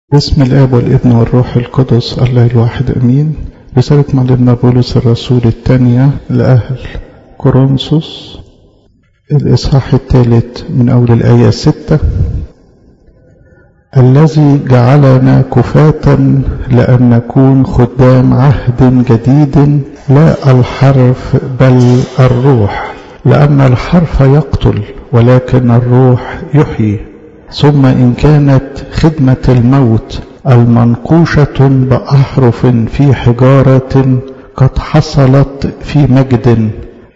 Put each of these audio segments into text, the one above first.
باسم الاب والابن والروح القدس الله الواحد امين رسالة معلمنا بولس الرسول الثانية لأهل كورنثوس الإصحاح الثالث من أول الآية ستة الذي جعلنا كفاة لأن نكون خدام عهد جديد لا الحرف بل الروح لأن الحرف يقتل ولكن الروح يحيي ثم إن كانت خدمة الموت المنقوشة بأحرف في حجارة قد حصلت في مجد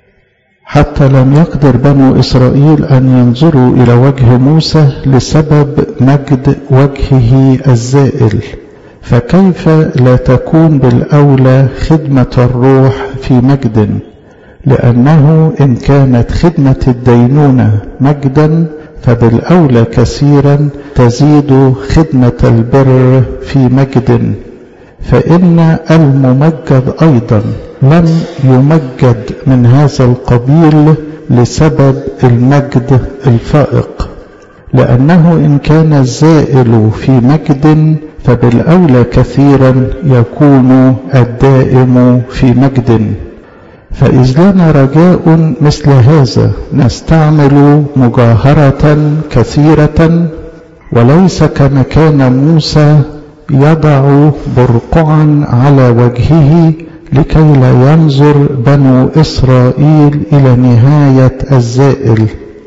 حتى لم يقدر بنو إسرائيل أن ينظروا إلى وجه موسى لسبب مجد وجهه الزائل فكيف لا تكون بالأولى خدمة الروح في مجد لأنه إن كانت خدمة الدينونة مجدا فبالأولى كثيرا تزيد خدمة البر في مجد فإن الممجد أيضا لم يمجد من هذا القبيل لسبب المجد الفائق لأنه إن كان الزائل في مجد فبالأولى كثيرا يكون الدائم في مجد فإذ لنا رجاء مثل هذا نستعمل مجاهرة كثيرة وليس كما كان موسى يضع برقعا على وجهه لكي لا ينظر بنو إسرائيل إلى نهاية الزائل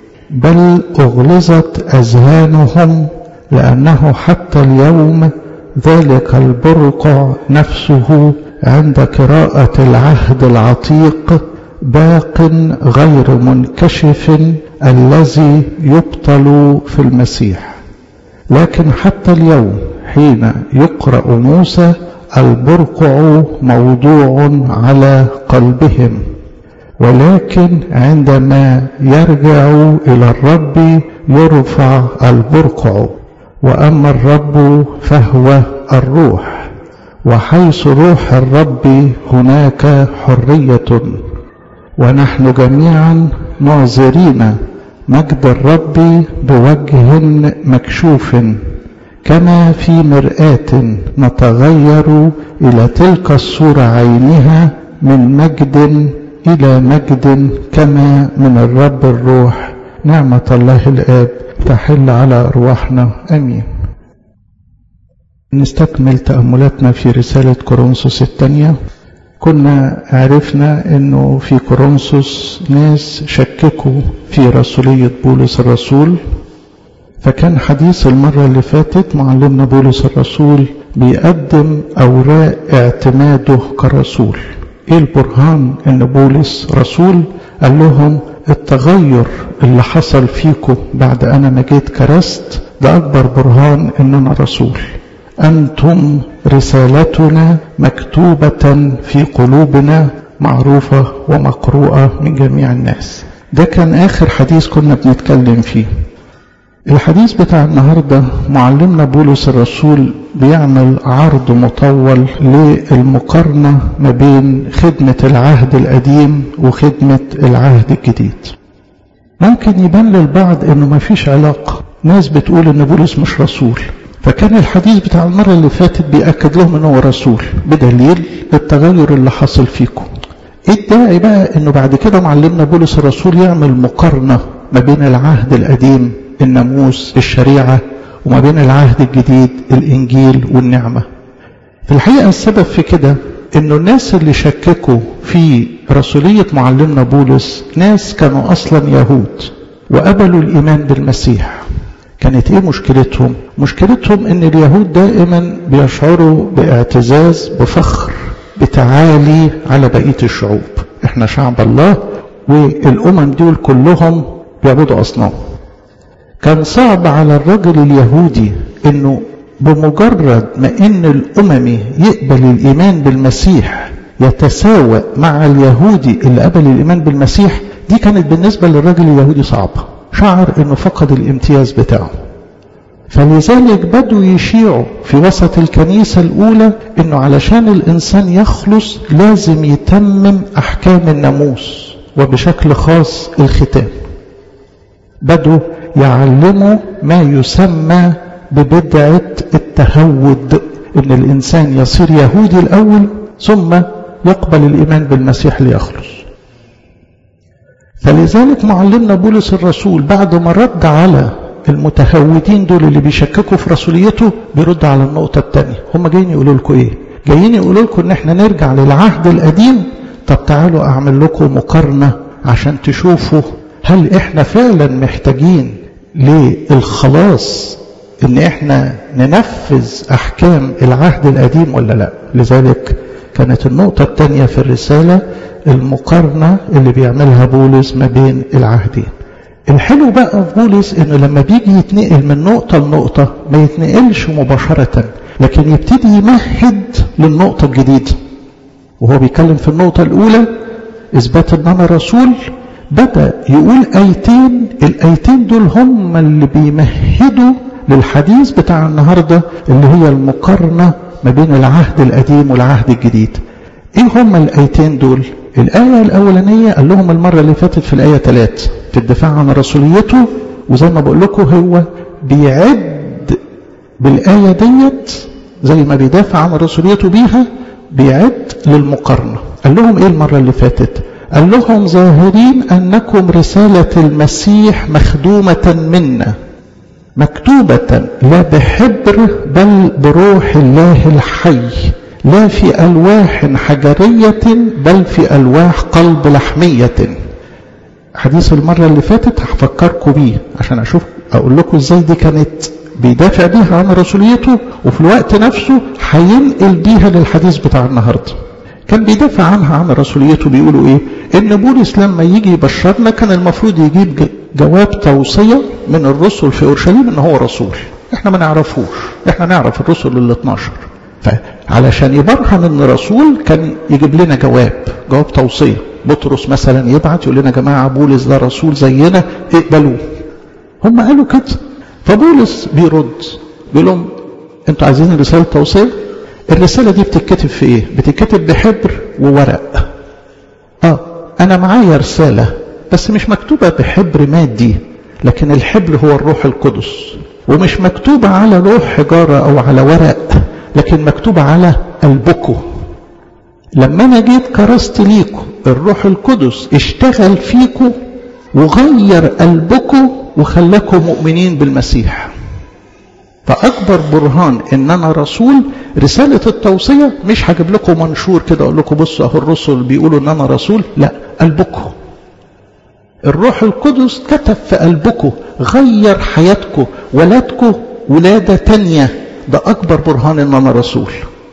بل أغلظت أذهانهم لأنه حتى اليوم ذلك البرقع نفسه عند قراءة العهد العتيق باق غير منكشف الذي يبطل في المسيح لكن حتى اليوم حين يقرأ موسى البرقع موضوع على قلبهم ولكن عندما يرجع إلى الرب يرفع البرقع وأما الرب فهو الروح وحيث روح الرب هناك حرية ونحن جميعا ناظرين مجد الرب بوجه مكشوف كما في مرآة نتغير إلى تلك الصورة عينها من مجد إلى مجد كما من الرب الروح نعمة الله الآب تحل على أرواحنا أمين نستكمل تأملاتنا في رسالة كورنثوس الثانية كنا عرفنا انه في كورنثوس ناس شككوا في رسولية بولس الرسول فكان حديث المرة اللي فاتت معلمنا بولس الرسول بيقدم أوراق اعتماده كرسول ايه البرهان ان بولس رسول قال لهم التغير اللي حصل فيكم بعد انا ما جيت كرست ده اكبر برهان ان انا رسول أنتم رسالتنا مكتوبة في قلوبنا معروفة ومقروءة من جميع الناس ده كان آخر حديث كنا بنتكلم فيه الحديث بتاع النهاردة معلمنا بولس الرسول بيعمل عرض مطول للمقارنة ما بين خدمة العهد القديم وخدمة العهد الجديد ممكن يبان للبعض انه ما فيش علاقة ناس بتقول ان بولس مش رسول فكان الحديث بتاع المرة اللي فاتت بيأكد لهم انه رسول بدليل التغير اللي حصل فيكم ايه الداعي بقى انه بعد كده معلمنا بولس الرسول يعمل مقارنة ما بين العهد القديم الناموس الشريعة وما بين العهد الجديد الانجيل والنعمة في الحقيقة السبب في كده انه الناس اللي شككوا في رسولية معلمنا بولس ناس كانوا اصلا يهود وقبلوا الايمان بالمسيح كانت ايه مشكلتهم مشكلتهم ان اليهود دائما بيشعروا باعتزاز بفخر بتعالي على بقية الشعوب احنا شعب الله والامم دول كلهم بيعبدوا اصنام كان صعب على الرجل اليهودي انه بمجرد ما ان الاممي يقبل الايمان بالمسيح يتساوى مع اليهودي اللي قبل الايمان بالمسيح دي كانت بالنسبة للرجل اليهودي صعبة شعر انه فقد الامتياز بتاعه فلذلك بدوا يشيعوا في وسط الكنيسة الأولى انه علشان الإنسان يخلص لازم يتمم أحكام الناموس وبشكل خاص الختام بدوا يعلموا ما يسمى ببدعة التهود ان الانسان يصير يهودي الاول ثم يقبل الايمان بالمسيح ليخلص فلذلك معلمنا بولس الرسول بعد ما رد على المتهودين دول اللي بيشككوا في رسوليته بيرد على النقطة الثانية هم جايين يقولوا لكم ايه جايين يقولوا لكم ان احنا نرجع للعهد القديم طب تعالوا اعمل لكم مقارنة عشان تشوفوا هل احنا فعلا محتاجين للخلاص ان احنا ننفذ احكام العهد القديم ولا لا لذلك كانت النقطة الثانية في الرسالة المقارنة اللي بيعملها بولس ما بين العهدين الحلو بقى في بولس انه لما بيجي يتنقل من نقطة لنقطة ما يتنقلش مباشرة لكن يبتدي يمهد للنقطة الجديدة وهو بيتكلم في النقطة الأولى إثبات أن أنا رسول بدأ يقول آيتين الآيتين دول هم اللي بيمهدوا للحديث بتاع النهاردة اللي هي المقارنة ما بين العهد القديم والعهد الجديد ايه هم الايتين دول الآية الأولانية قال لهم المرة اللي فاتت في الآية 3 في الدفاع عن رسوليته وزي ما بقول لكم هو بيعد بالآية ديت زي ما بيدافع عن رسوليته بيها بيعد للمقارنة قال لهم ايه المرة اللي فاتت قال لهم ظاهرين أنكم رسالة المسيح مخدومة منا مكتوبة لا بحبر بل بروح الله الحي لا في ألواح حجرية بل في ألواح قلب لحمية حديث المرة اللي فاتت هفكركم بيه عشان أشوف أقول لكم إزاي دي كانت بيدافع بيها عن رسوليته وفي الوقت نفسه هينقل بيها للحديث بتاع النهارده كان بيدافع عنها عن رسوليته بيقولوا ايه ان بولس لما يجي يبشرنا كان المفروض يجيب جواب توصية من الرسل في اورشليم ان هو رسول احنا ما نعرفوش احنا نعرف الرسل ال 12 فعلشان يبرهن ان رسول كان يجيب لنا جواب جواب توصية بطرس مثلا يبعت يقول لنا يا جماعة بولس ده رسول زينا اقبلوه هم قالوا كده فبولس بيرد بيقول لهم انتوا عايزين رسالة توصية الرسالة دي بتتكتب في ايه بتتكتب بحبر وورق اه انا معايا رسالة بس مش مكتوبة بحبر مادي لكن الحبر هو الروح القدس ومش مكتوبة على لوح حجارة او على ورق لكن مكتوبة على قلبكم لما انا جيت كرست ليكم الروح القدس اشتغل فيكم وغير قلبكم وخلاكم مؤمنين بالمسيح فأكبر برهان إن أنا رسول رسالة التوصية مش هجيب لكم منشور كده أقول لكم بصوا أهو الرسل بيقولوا إن أنا رسول لا قلبكم الروح القدس كتب في قلبكم غير حياتكم ولادكم ولادة تانية ده أكبر برهان إن أنا رسول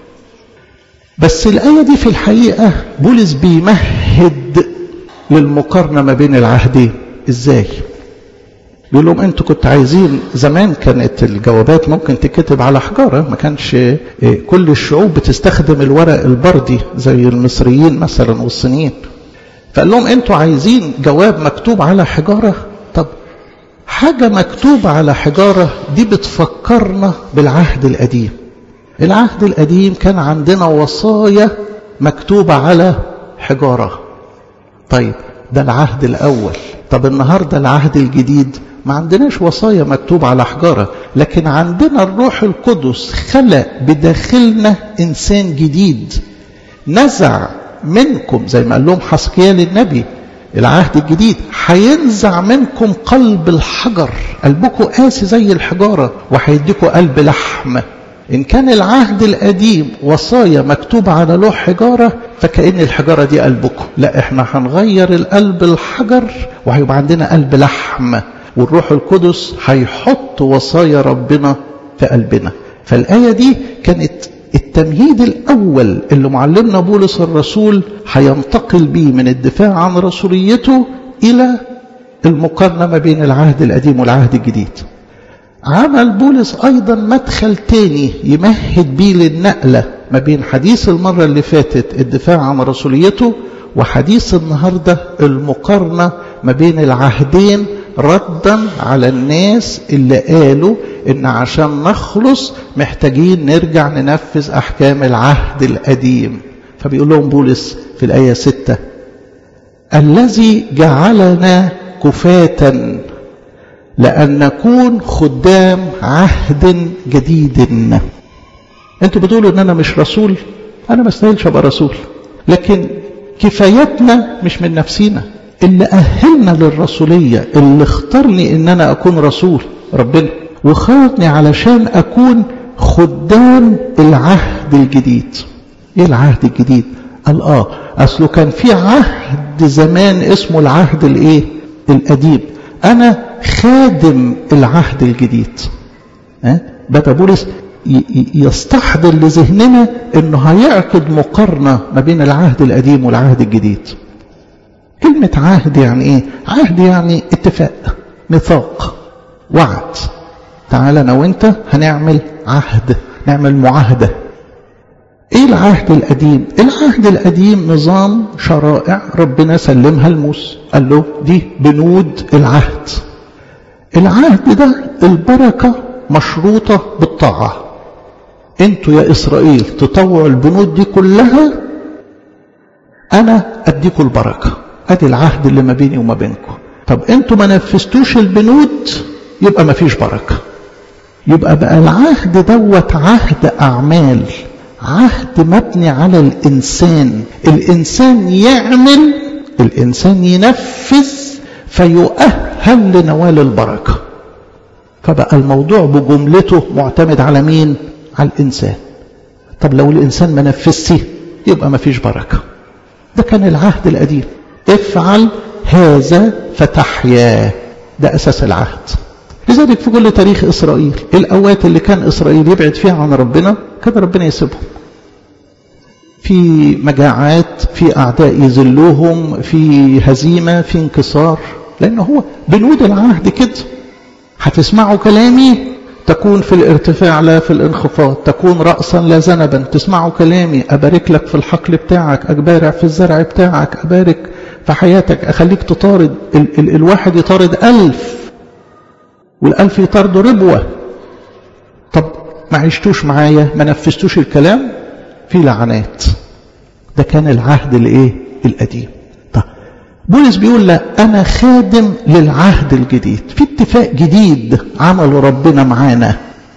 بس الآية دي في الحقيقة بولس بيمهد للمقارنة ما بين العهدين إزاي؟ بيقول لهم انتوا كنتوا عايزين زمان كانت الجوابات ممكن تكتب على حجاره ما كانش كل الشعوب بتستخدم الورق البردي زي المصريين مثلا والصينيين فقال لهم انتوا عايزين جواب مكتوب على حجاره طب حاجه مكتوبه على حجاره دي بتفكرنا بالعهد القديم العهد القديم كان عندنا وصايا مكتوبه على حجاره طيب ده العهد الاول طب النهارده العهد الجديد ما عندناش وصايا مكتوب على حجارة لكن عندنا الروح القدس خلق بداخلنا إنسان جديد نزع منكم زي ما قال لهم حسقيال النبي العهد الجديد هينزع منكم قلب الحجر قلبكم قاسي زي الحجارة وهيديكم قلب لحم إن كان العهد القديم وصايا مكتوبة على لوح حجارة فكأن الحجارة دي قلبكم لا احنا هنغير القلب الحجر وهيبقى عندنا قلب لحم والروح القدس هيحط وصايا ربنا في قلبنا فالآية دي كانت التمهيد الأول اللي معلمنا بولس الرسول هينتقل بيه من الدفاع عن رسوليته إلى المقارنة ما بين العهد القديم والعهد الجديد عمل بولس أيضا مدخل تاني يمهد بيه للنقلة ما بين حديث المرة اللي فاتت الدفاع عن رسوليته وحديث النهاردة المقارنة ما بين العهدين ردا على الناس اللي قالوا ان عشان نخلص محتاجين نرجع ننفذ احكام العهد القديم فبيقول لهم بولس في الايه ستة الذي جعلنا كفاة لأن نكون خدام عهد جديد انتوا بتقولوا ان انا مش رسول انا ما استاهلش ابقى رسول لكن كفايتنا مش من نفسينا اللي اهلنا للرسوليه اللي اختارني ان انا اكون رسول ربنا وخلقني علشان اكون خدام العهد الجديد ايه العهد الجديد قال اه اصله كان في عهد زمان اسمه العهد الايه القديم انا خادم العهد الجديد ها بدا بولس يستحضر لذهننا انه هيعقد مقارنه ما بين العهد القديم والعهد الجديد كلمه عهد يعني ايه عهد يعني اتفاق ميثاق وعد تعال انا وانت هنعمل عهد نعمل معاهده ايه العهد القديم العهد القديم نظام شرائع ربنا سلمها لموسى قال له دي بنود العهد العهد ده البركه مشروطه بالطاعه انتوا يا اسرائيل تطوعوا البنود دي كلها انا اديكم البركه ادي العهد اللي ما بيني وما بينكم طب انتوا ما نفذتوش البنود يبقى ما فيش بركه يبقى بقى العهد دوت عهد اعمال عهد مبني على الانسان الانسان يعمل الانسان ينفذ فيؤهل لنوال البركه فبقى الموضوع بجملته معتمد على مين على الإنسان طب لو الإنسان ما نفذش يبقى ما فيش بركة ده كان العهد القديم افعل هذا فتحيا ده أساس العهد لذلك في كل تاريخ إسرائيل الأوقات اللي كان إسرائيل يبعد فيها عن ربنا كان ربنا يسيبهم في مجاعات في أعداء يذلوهم في هزيمة في انكسار لأنه هو بنود العهد كده هتسمعوا كلامي تكون في الارتفاع لا في الانخفاض تكون رأسا لا ذنبا تسمعوا كلامي أبارك لك في الحقل بتاعك أبارع في الزرع بتاعك أبارك في حياتك أخليك تطارد ال ال الواحد يطارد ألف والألف يطاردوا ربوة طب ما عشتوش معايا ما نفذتوش الكلام في لعنات ده كان العهد الايه القديم طب بولس بيقول لا انا خادم للعهد الجديد في اتفاق جديد عمله ربنا معانا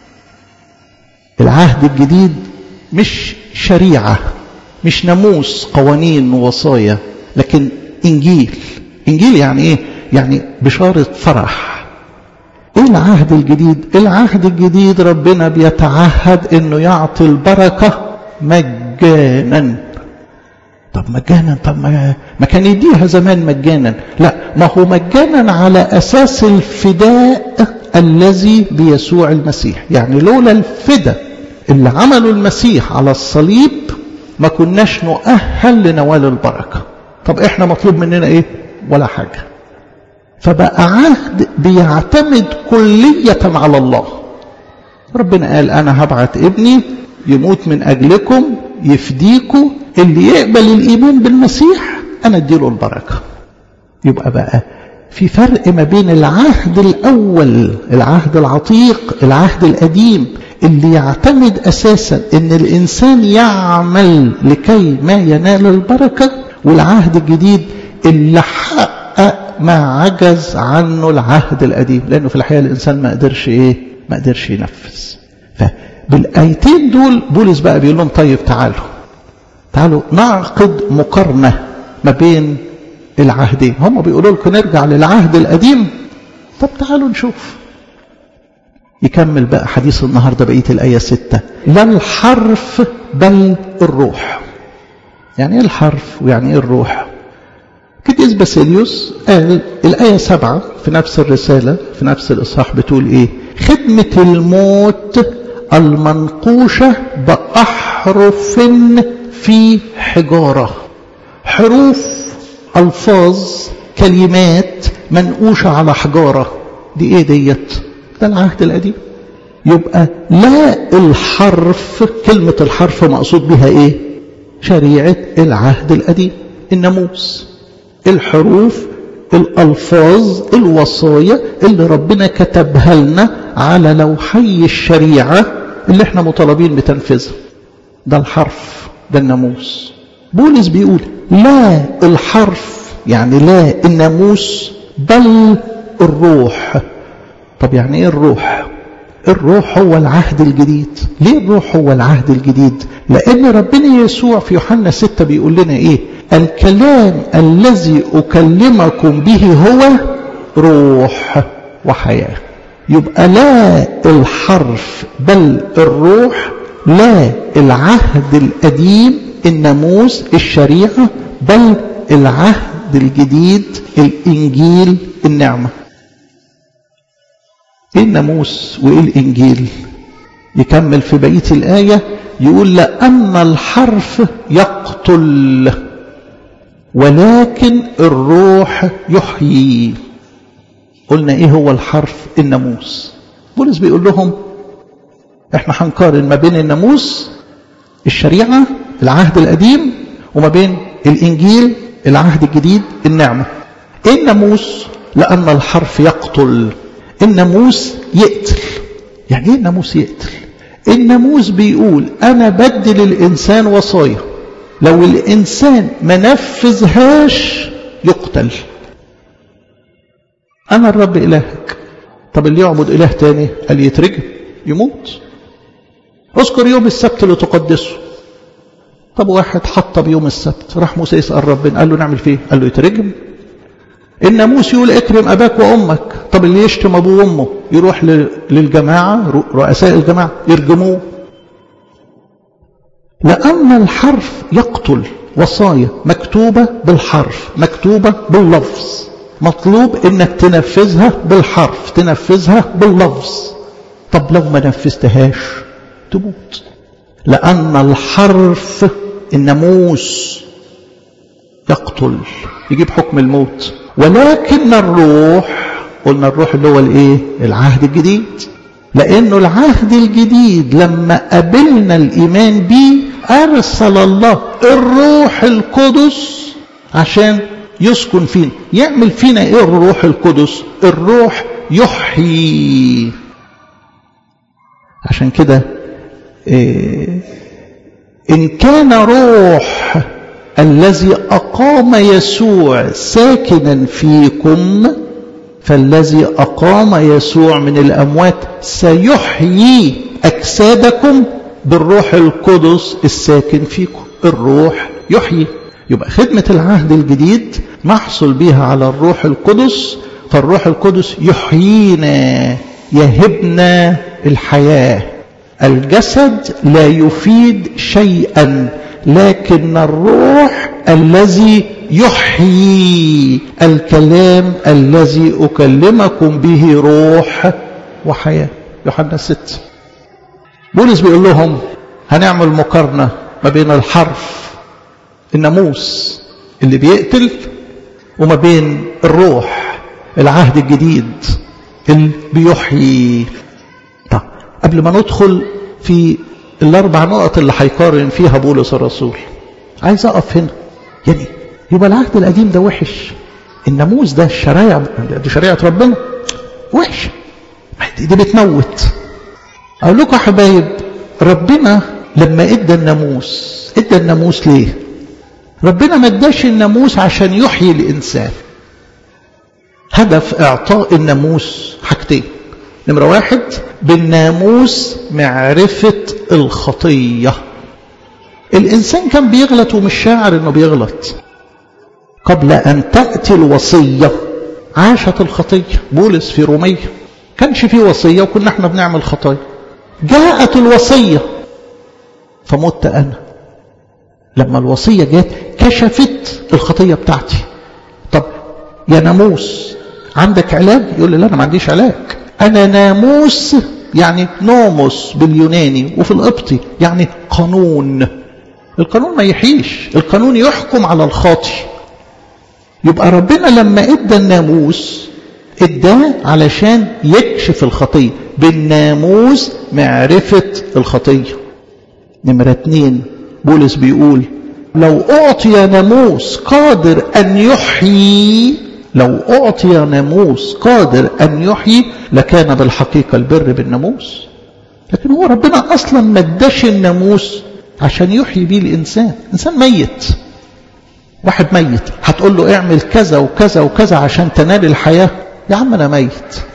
العهد الجديد مش شريعه مش ناموس قوانين ووصايا لكن انجيل انجيل يعني ايه يعني بشاره فرح ايه العهد الجديد العهد الجديد ربنا بيتعهد انه يعطي البركه مجانا طب مجانا طب ما, ما كان يديها زمان مجانا لا ما هو مجانا على اساس الفداء الذي بيسوع المسيح يعني لولا الفداء اللي عمله المسيح على الصليب ما كناش نؤهل لنوال البركه طب احنا مطلوب مننا ايه ولا حاجه فبقى عهد بيعتمد كليه على الله ربنا قال انا هبعت ابني يموت من اجلكم يفديكم اللي يقبل الايمان بالمسيح انا اديله البركه يبقى بقى في فرق ما بين العهد الاول العهد العتيق العهد القديم اللي يعتمد اساسا ان الانسان يعمل لكي ما ينال البركه والعهد الجديد اللي حقق ما عجز عنه العهد القديم لانه في الحقيقه الانسان ما قدرش ايه ما قدرش ينفذ فبالايتين دول بولس بقى بيقول لهم طيب تعالوا تعالوا نعقد مقارنه ما بين العهدين هم بيقولوا لكم نرجع للعهد القديم طب تعالوا نشوف يكمل بقى حديث النهارده بقيه الايه ستة لا الحرف بل الروح يعني ايه الحرف ويعني ايه الروح كديس باسيليوس قال الآية سبعة في نفس الرسالة في نفس الإصحاح بتقول إيه خدمة الموت المنقوشة بأحرف في حجارة حروف ألفاظ كلمات منقوشة على حجارة دي إيه ديت ده العهد القديم يبقى لا الحرف كلمة الحرف مقصود بها إيه شريعة العهد القديم الناموس الحروف الألفاظ الوصايا اللي ربنا كتبها لنا على لوحي الشريعة اللي احنا مطالبين بتنفيذها ده الحرف ده الناموس بولس بيقول لا الحرف يعني لا الناموس بل الروح طب يعني ايه الروح الروح هو العهد الجديد ليه الروح هو العهد الجديد لان ربنا يسوع في يوحنا 6 بيقول لنا ايه الكلام الذي اكلمكم به هو روح وحياه يبقى لا الحرف بل الروح لا العهد القديم الناموس الشريعه بل العهد الجديد الانجيل النعمه ايه الناموس وايه الانجيل يكمل في بقيه الايه يقول لان الحرف يقتل ولكن الروح يحيي قلنا ايه هو الحرف الناموس بولس بيقول لهم احنا هنقارن ما بين الناموس الشريعه العهد القديم وما بين الانجيل العهد الجديد النعمه ايه الناموس لان الحرف يقتل الناموس يقتل يعني ايه الناموس يقتل الناموس بيقول انا بدل الانسان وصايا لو الانسان ما نفذهاش يقتل انا الرب الهك طب اللي يعبد اله تاني قال يترجم يموت اذكر يوم السبت لتقدسه طب واحد حط بيوم السبت راح موسى يسال ربنا قال له نعمل فيه قال له يترجم الناموس يقول اكرم اباك وامك طب اللي يشتم ابوه وامه يروح للجماعه رؤساء الجماعه يرجموه لان الحرف يقتل وصايا مكتوبه بالحرف مكتوبه باللفظ مطلوب انك تنفذها بالحرف تنفذها باللفظ طب لو ما نفذتهاش تموت لان الحرف الناموس يقتل يجيب حكم الموت ولكن الروح قلنا الروح اللي هو الايه العهد الجديد لانه العهد الجديد لما قبلنا الايمان به ارسل الله الروح القدس عشان يسكن فينا يعمل فينا ايه الروح القدس الروح يحيي عشان كده إيه ان كان روح الذي أقام يسوع ساكنا فيكم فالذي أقام يسوع من الأموات سيحيي أجسادكم بالروح القدس الساكن فيكم الروح يحيي يبقى خدمة العهد الجديد نحصل بها على الروح القدس فالروح القدس يحيينا يهبنا الحياة الجسد لا يفيد شيئا لكن الروح الذي يحيي الكلام الذي أكلمكم به روح وحياة يوحنا 6 بولس بيقول لهم هنعمل مقارنة ما بين الحرف الناموس اللي بيقتل وما بين الروح العهد الجديد اللي بيحيي طب قبل ما ندخل في الاربع نقط اللي هيقارن فيها بولس الرسول عايز اقف هنا يعني يبقى العهد القديم ده وحش الناموس ده الشرائع دي شريعه ربنا وحش دي بتموت اقول لكم يا حبايب ربنا لما ادى الناموس ادى الناموس ليه ربنا ما اداش الناموس عشان يحيي الانسان هدف اعطاء الناموس حاجتين نمرة واحد بالناموس معرفة الخطية الإنسان كان بيغلط ومش شاعر إنه بيغلط قبل أن تأتي الوصية عاشت الخطية بولس في رومية كانش في وصية وكنا احنا بنعمل خطايا جاءت الوصية فمت أنا لما الوصية جت كشفت الخطية بتاعتي طب يا ناموس عندك علاج يقول لي لا أنا ما عنديش علاج أنا ناموس يعني نوموس باليوناني وفي القبطي يعني قانون القانون ما يحيش القانون يحكم على الخاطي يبقى ربنا لما ادى الناموس اداه علشان يكشف الخطية بالناموس معرفة الخطية نمرة اتنين بولس بيقول لو أعطي ناموس قادر أن يحيي لو أعطي ناموس قادر أن يحيي لكان بالحقيقة البر بالناموس لكن هو ربنا أصلا ما اداش الناموس عشان يحيي بيه الإنسان إنسان ميت واحد ميت هتقول له اعمل كذا وكذا وكذا عشان تنال الحياة يا عم أنا ميت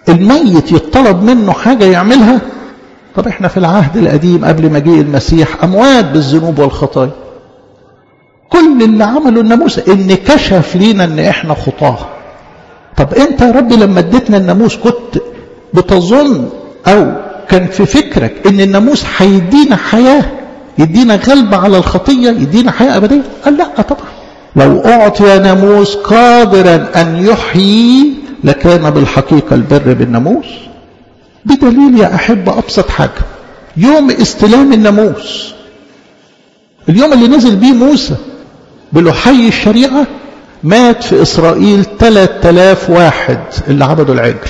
الميت يطلب منه حاجة يعملها طب احنا في العهد القديم قبل مجيء المسيح أموات بالذنوب والخطايا كل اللي عمله الناموس ان كشف لينا ان احنا خطاه طب انت يا رب لما اديتنا الناموس كنت بتظن او كان في فكرك ان الناموس هيدينا حياه يدينا غلبة على الخطية يدينا حياة أبدية قال لا طبعا لو أعطي ناموس قادرا أن يحيي لكان بالحقيقة البر بالناموس بدليل يا أحب أبسط حاجة يوم استلام الناموس اليوم اللي نزل بيه موسى بلحي الشريعة مات في إسرائيل 3000 واحد اللي عبدوا العجل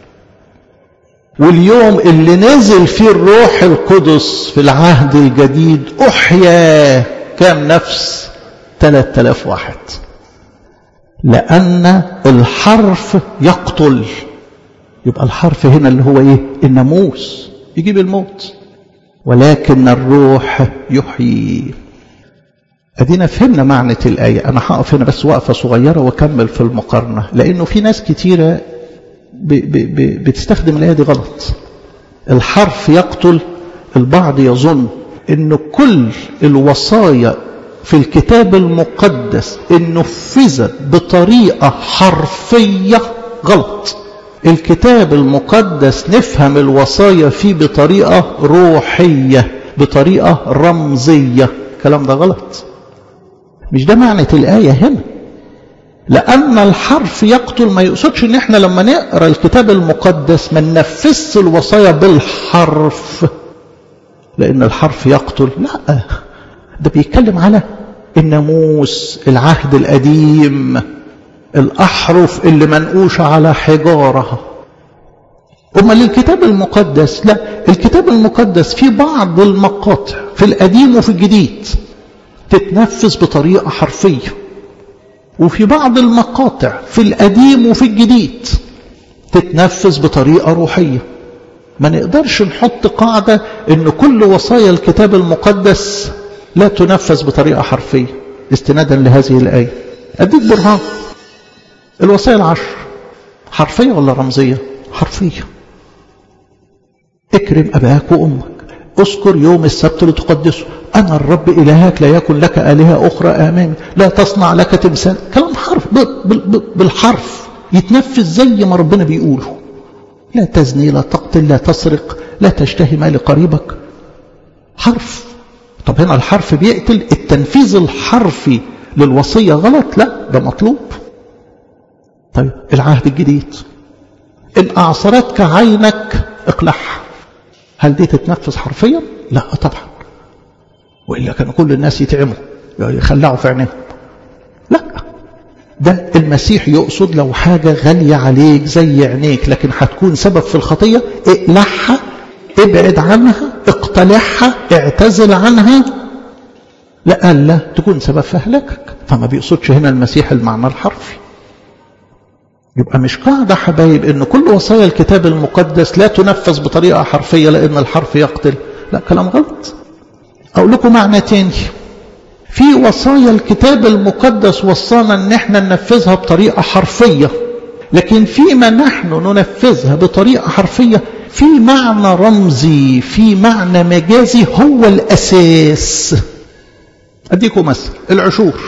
واليوم اللي نزل فيه الروح القدس في العهد الجديد أحيا كام نفس 3000 واحد لأن الحرف يقتل يبقى الحرف هنا اللي هو ايه الناموس يجيب الموت ولكن الروح يحيي ادينا فهمنا معنى الآية أنا هقف هنا بس وقفة صغيرة وأكمل في المقارنة لأنه في ناس كتيرة ب ب ب بتستخدم الآية دي غلط الحرف يقتل البعض يظن أن كل الوصايا في الكتاب المقدس إن نفذت بطريقة حرفية غلط الكتاب المقدس نفهم الوصايا فيه بطريقة روحية بطريقة رمزية الكلام ده غلط مش ده معنى الآية هنا لأن الحرف يقتل ما يقصدش إن إحنا لما نقرأ الكتاب المقدس ما ننفذش الوصايا بالحرف لأن الحرف يقتل لا ده بيتكلم على الناموس العهد القديم الأحرف اللي منقوشة على حجارة أما الكتاب المقدس لا الكتاب المقدس في بعض المقاطع في القديم وفي الجديد تتنفذ بطريقة حرفية وفي بعض المقاطع في القديم وفي الجديد تتنفذ بطريقة روحية ما نقدرش نحط قاعدة ان كل وصايا الكتاب المقدس لا تنفذ بطريقة حرفية استنادا لهذه الآية أديك برهان الوصايا العشر حرفية ولا رمزية حرفية اكرم أباك وأمك اذكر يوم السبت لتقدسه أنا الرب إلهك لا يكن لك آلهة أخرى أمامي لا تصنع لك تمثال كلام حرف بالحرف يتنفذ زي ما ربنا بيقوله لا تزني لا تقتل لا تسرق لا تشتهي مال قريبك حرف طب هنا الحرف بيقتل التنفيذ الحرفي للوصية غلط لا ده مطلوب طيب العهد الجديد إن أعصرتك عينك اقلعها هل دي تتنفذ حرفيا لا طبعا وإلا كانوا كل الناس يتعموا يخلعوا في عينيهم لا ده المسيح يقصد لو حاجة غالية عليك زي عينيك لكن هتكون سبب في الخطية اقلعها ابعد عنها اقتلعها اعتزل عنها لألا تكون سبب في هلاكك فما بيقصدش هنا المسيح المعنى الحرفي يبقى مش قاعدة حبايب ان كل وصايا الكتاب المقدس لا تنفذ بطريقة حرفية لان الحرف يقتل لا كلام غلط اقول لكم معنى تاني في وصايا الكتاب المقدس وصانا ان احنا ننفذها بطريقة حرفية لكن فيما نحن ننفذها بطريقة حرفية في معنى رمزي في معنى مجازي هو الاساس اديكم مثل العشور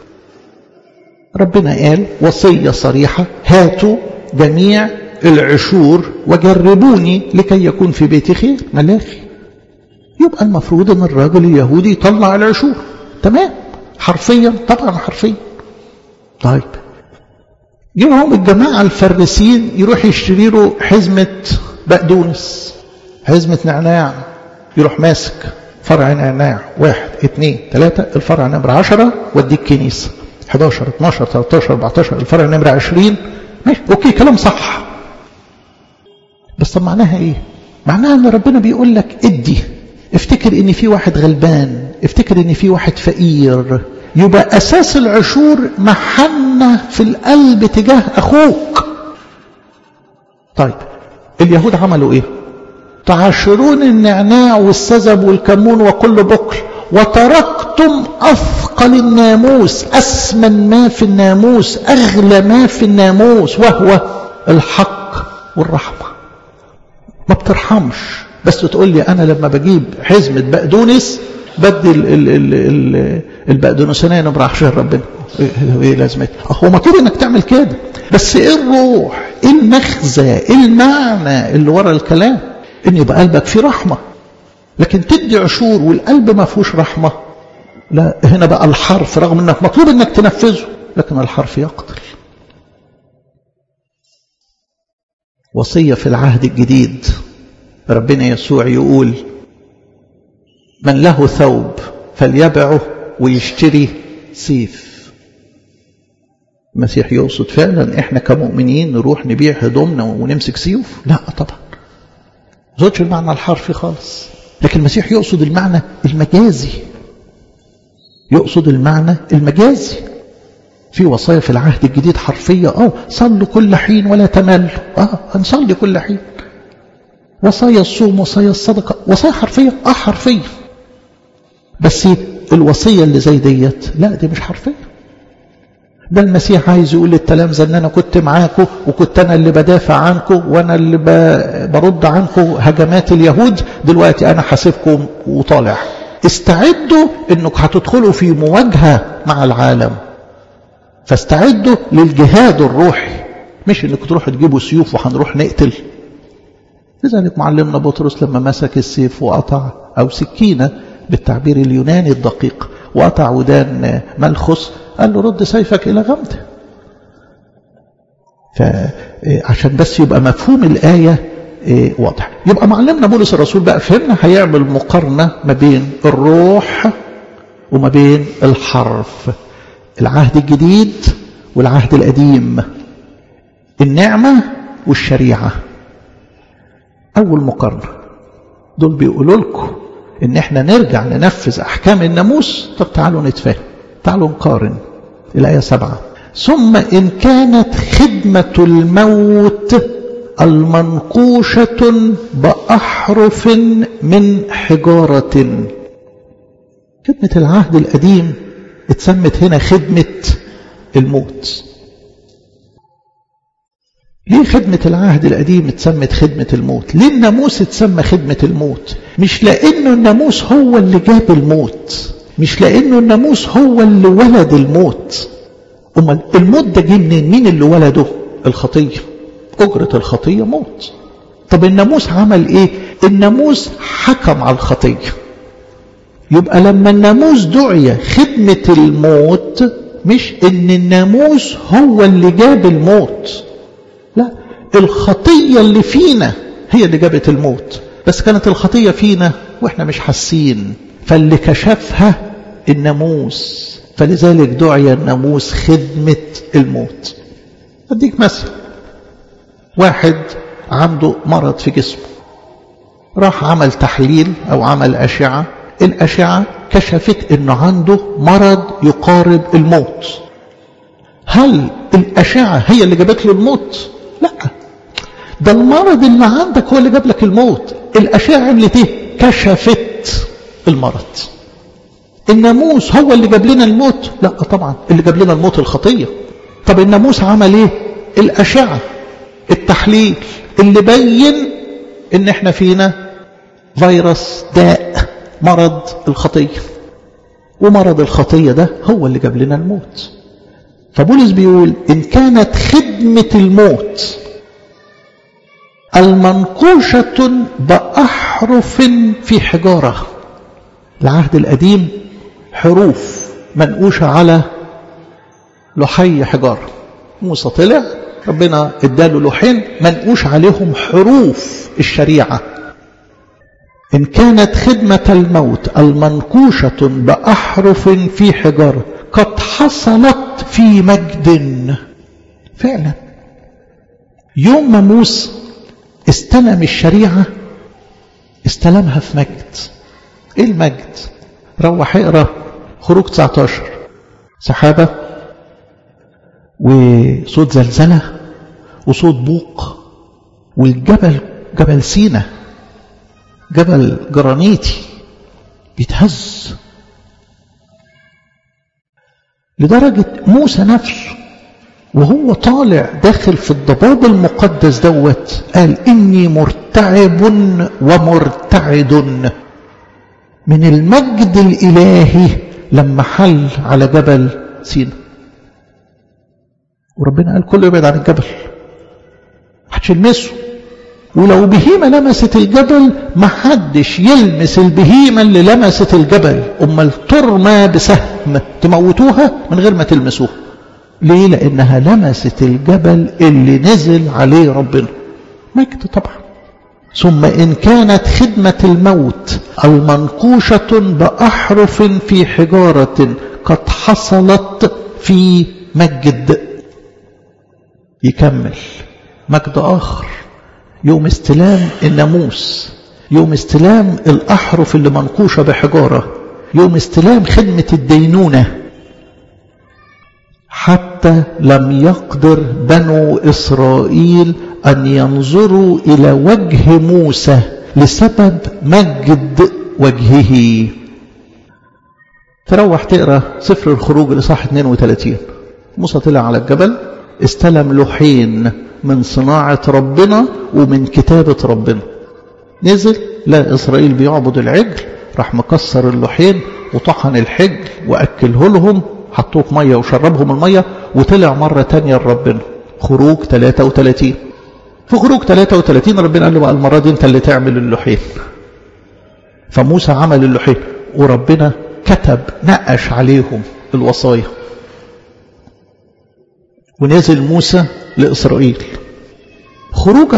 ربنا قال وصية صريحة هاتوا جميع العشور وجربوني لكي يكون في بيتي خير ملاخي يبقى المفروض ان الراجل اليهودي يطلع العشور تمام حرفيا طبعا حرفيا طيب يوم الجماعة الفرسين يروح يشتري له حزمة بقدونس حزمة نعناع يروح ماسك فرع نعناع واحد اثنين ثلاثة الفرع نمرة عشرة وديك كنيسة 11 12 13 14 الفرع نمرة 20 ماشي اوكي كلام صح بس طب معناها ايه معناها ان ربنا بيقول لك ادي افتكر ان في واحد غلبان افتكر ان في واحد فقير يبقى اساس العشور محنة في القلب تجاه اخوك طيب اليهود عملوا ايه تعاشرون النعناع والسزب والكمون وكل بقل وتركتم أثقل الناموس أسمن ما في الناموس أغلى ما في الناموس وهو الحق والرحمة ما بترحمش بس تقول لي أنا لما بجيب حزمة بقدونس بدي ال- ال- ال- ال- البقدونسانية نمرة عشان ربنا ايه إيه لازمتها هو مطلوب انك تعمل كده بس ايه الروح ايه المغزى ايه المعنى اللي ورا الكلام ان يبقى قلبك فيه رحمة لكن تدي عشور والقلب ما فيهوش رحمة لا هنا بقى الحرف رغم انك مطلوب انك تنفذه لكن الحرف يقتل وصية في العهد الجديد ربنا يسوع يقول من له ثوب فليبعه ويشتري سيف المسيح يقصد فعلا احنا كمؤمنين نروح نبيع هدومنا ونمسك سيوف لا طبعا زوجش المعنى الحرفي خالص لكن المسيح يقصد المعنى المجازي يقصد المعنى المجازي في وصايا في العهد الجديد حرفية اه صلوا كل حين ولا تملوا اه هنصلي كل حين وصايا الصوم وصايا الصدقة وصايا حرفية اه حرفية بس الوصية اللي زي ديت لا دي مش حرفية ده المسيح عايز يقول للتلامذة ان انا كنت معاكم وكنت انا اللي بدافع عنكم وانا اللي برد عنكم هجمات اليهود دلوقتي انا حاسبكم وطالع استعدوا انكم هتدخلوا في مواجهة مع العالم فاستعدوا للجهاد الروحي مش انكم تروحوا تجيبوا سيوف وهنروح نقتل لذلك معلمنا بطرس لما مسك السيف وقطع او سكينة بالتعبير اليوناني الدقيق وقطع ودان ملخص قال له رد سيفك إلى غمده فعشان بس يبقى مفهوم الآية واضح يبقى معلمنا بولس الرسول بقى فهمنا هيعمل مقارنة ما بين الروح وما بين الحرف العهد الجديد والعهد القديم النعمة والشريعة أول مقارنة دول بيقولوا لكم إن إحنا نرجع ننفذ أحكام الناموس طب تعالوا نتفاهم تعالوا نقارن الآية سبعة ثم إن كانت خدمة الموت المنقوشة بأحرف من حجارة خدمة العهد القديم اتسمت هنا خدمة الموت ليه خدمة العهد القديم اتسمت خدمة الموت ليه الناموس اتسمى خدمة الموت مش لأنه الناموس هو اللي جاب الموت مش لأنه الناموس هو اللي ولد الموت أمال الموت ده جه منين مين اللي ولده الخطية أجرة الخطية موت طب الناموس عمل ايه الناموس حكم على الخطية يبقى لما الناموس دعي خدمة الموت مش ان الناموس هو اللي جاب الموت لا الخطية اللي فينا هي اللي جابت الموت بس كانت الخطية فينا واحنا مش حاسين فاللي كشفها الناموس فلذلك دعي الناموس خدمة الموت أديك مثل واحد عنده مرض في جسمه راح عمل تحليل أو عمل أشعة الأشعة كشفت أنه عنده مرض يقارب الموت هل الأشعة هي اللي جابت له الموت؟ لا ده المرض اللي عندك هو اللي جاب لك الموت الأشعة عملت ايه؟ كشفت المرض الناموس هو اللي جاب لنا الموت لا طبعا اللي جاب لنا الموت الخطية طب الناموس عمل ايه الأشعة التحليل اللي بين ان احنا فينا فيروس داء مرض الخطية ومرض الخطية ده هو اللي جاب لنا الموت فبولس بيقول إن كانت خدمة الموت المنقوشة بأحرف في حجارة العهد القديم حروف منقوشة على لحي حجارة موسى طلع ربنا اداله لوحين منقوش عليهم حروف الشريعة إن كانت خدمة الموت المنقوشة بأحرف في حجارة قد حصلت في مجد فعلا يوم ما موسى استلم الشريعة استلمها في مجد ايه المجد روح اقرا خروج 19 سحابة وصوت زلزلة وصوت بوق والجبل جبل سينا جبل جرانيتي بيتهز لدرجة موسى نفسه وهو طالع داخل في الضباب المقدس دوت قال إني مرتعب ومرتعد من المجد الإلهي لما حل على جبل سينا وربنا قال كله يبعد عن الجبل محدش يلمسه ولو بهيمة لمست الجبل ما حدش يلمس البهيمة اللي لمست الجبل أما ترمى بسهم تموتوها من غير ما تلمسوها ليه لأنها لمست الجبل اللي نزل عليه ربنا مجد طبعا ثم إن كانت خدمة الموت المنقوشة بأحرف في حجارة قد حصلت في مجد يكمل مجد آخر يوم استلام الناموس يوم استلام الأحرف اللي منقوشة بحجارة يوم استلام خدمة الدينونة حتى لم يقدر بنو إسرائيل أن ينظروا إلى وجه موسى لسبب مجد وجهه تروح تقرأ سفر الخروج الإصحاح 32 موسى طلع على الجبل استلم لوحين من صناعة ربنا ومن كتابة ربنا نزل لا إسرائيل بيعبد العجل راح مكسر اللوحين وطحن الحجل وأكله لهم حطوه في مية وشربهم المية وطلع مرة تانية لربنا خروج 33 في خروج 33 ربنا قال له بقى المرة دي انت اللي تعمل اللوحين فموسى عمل اللوحين وربنا كتب نقش عليهم الوصايا ونزل موسى لإسرائيل خروج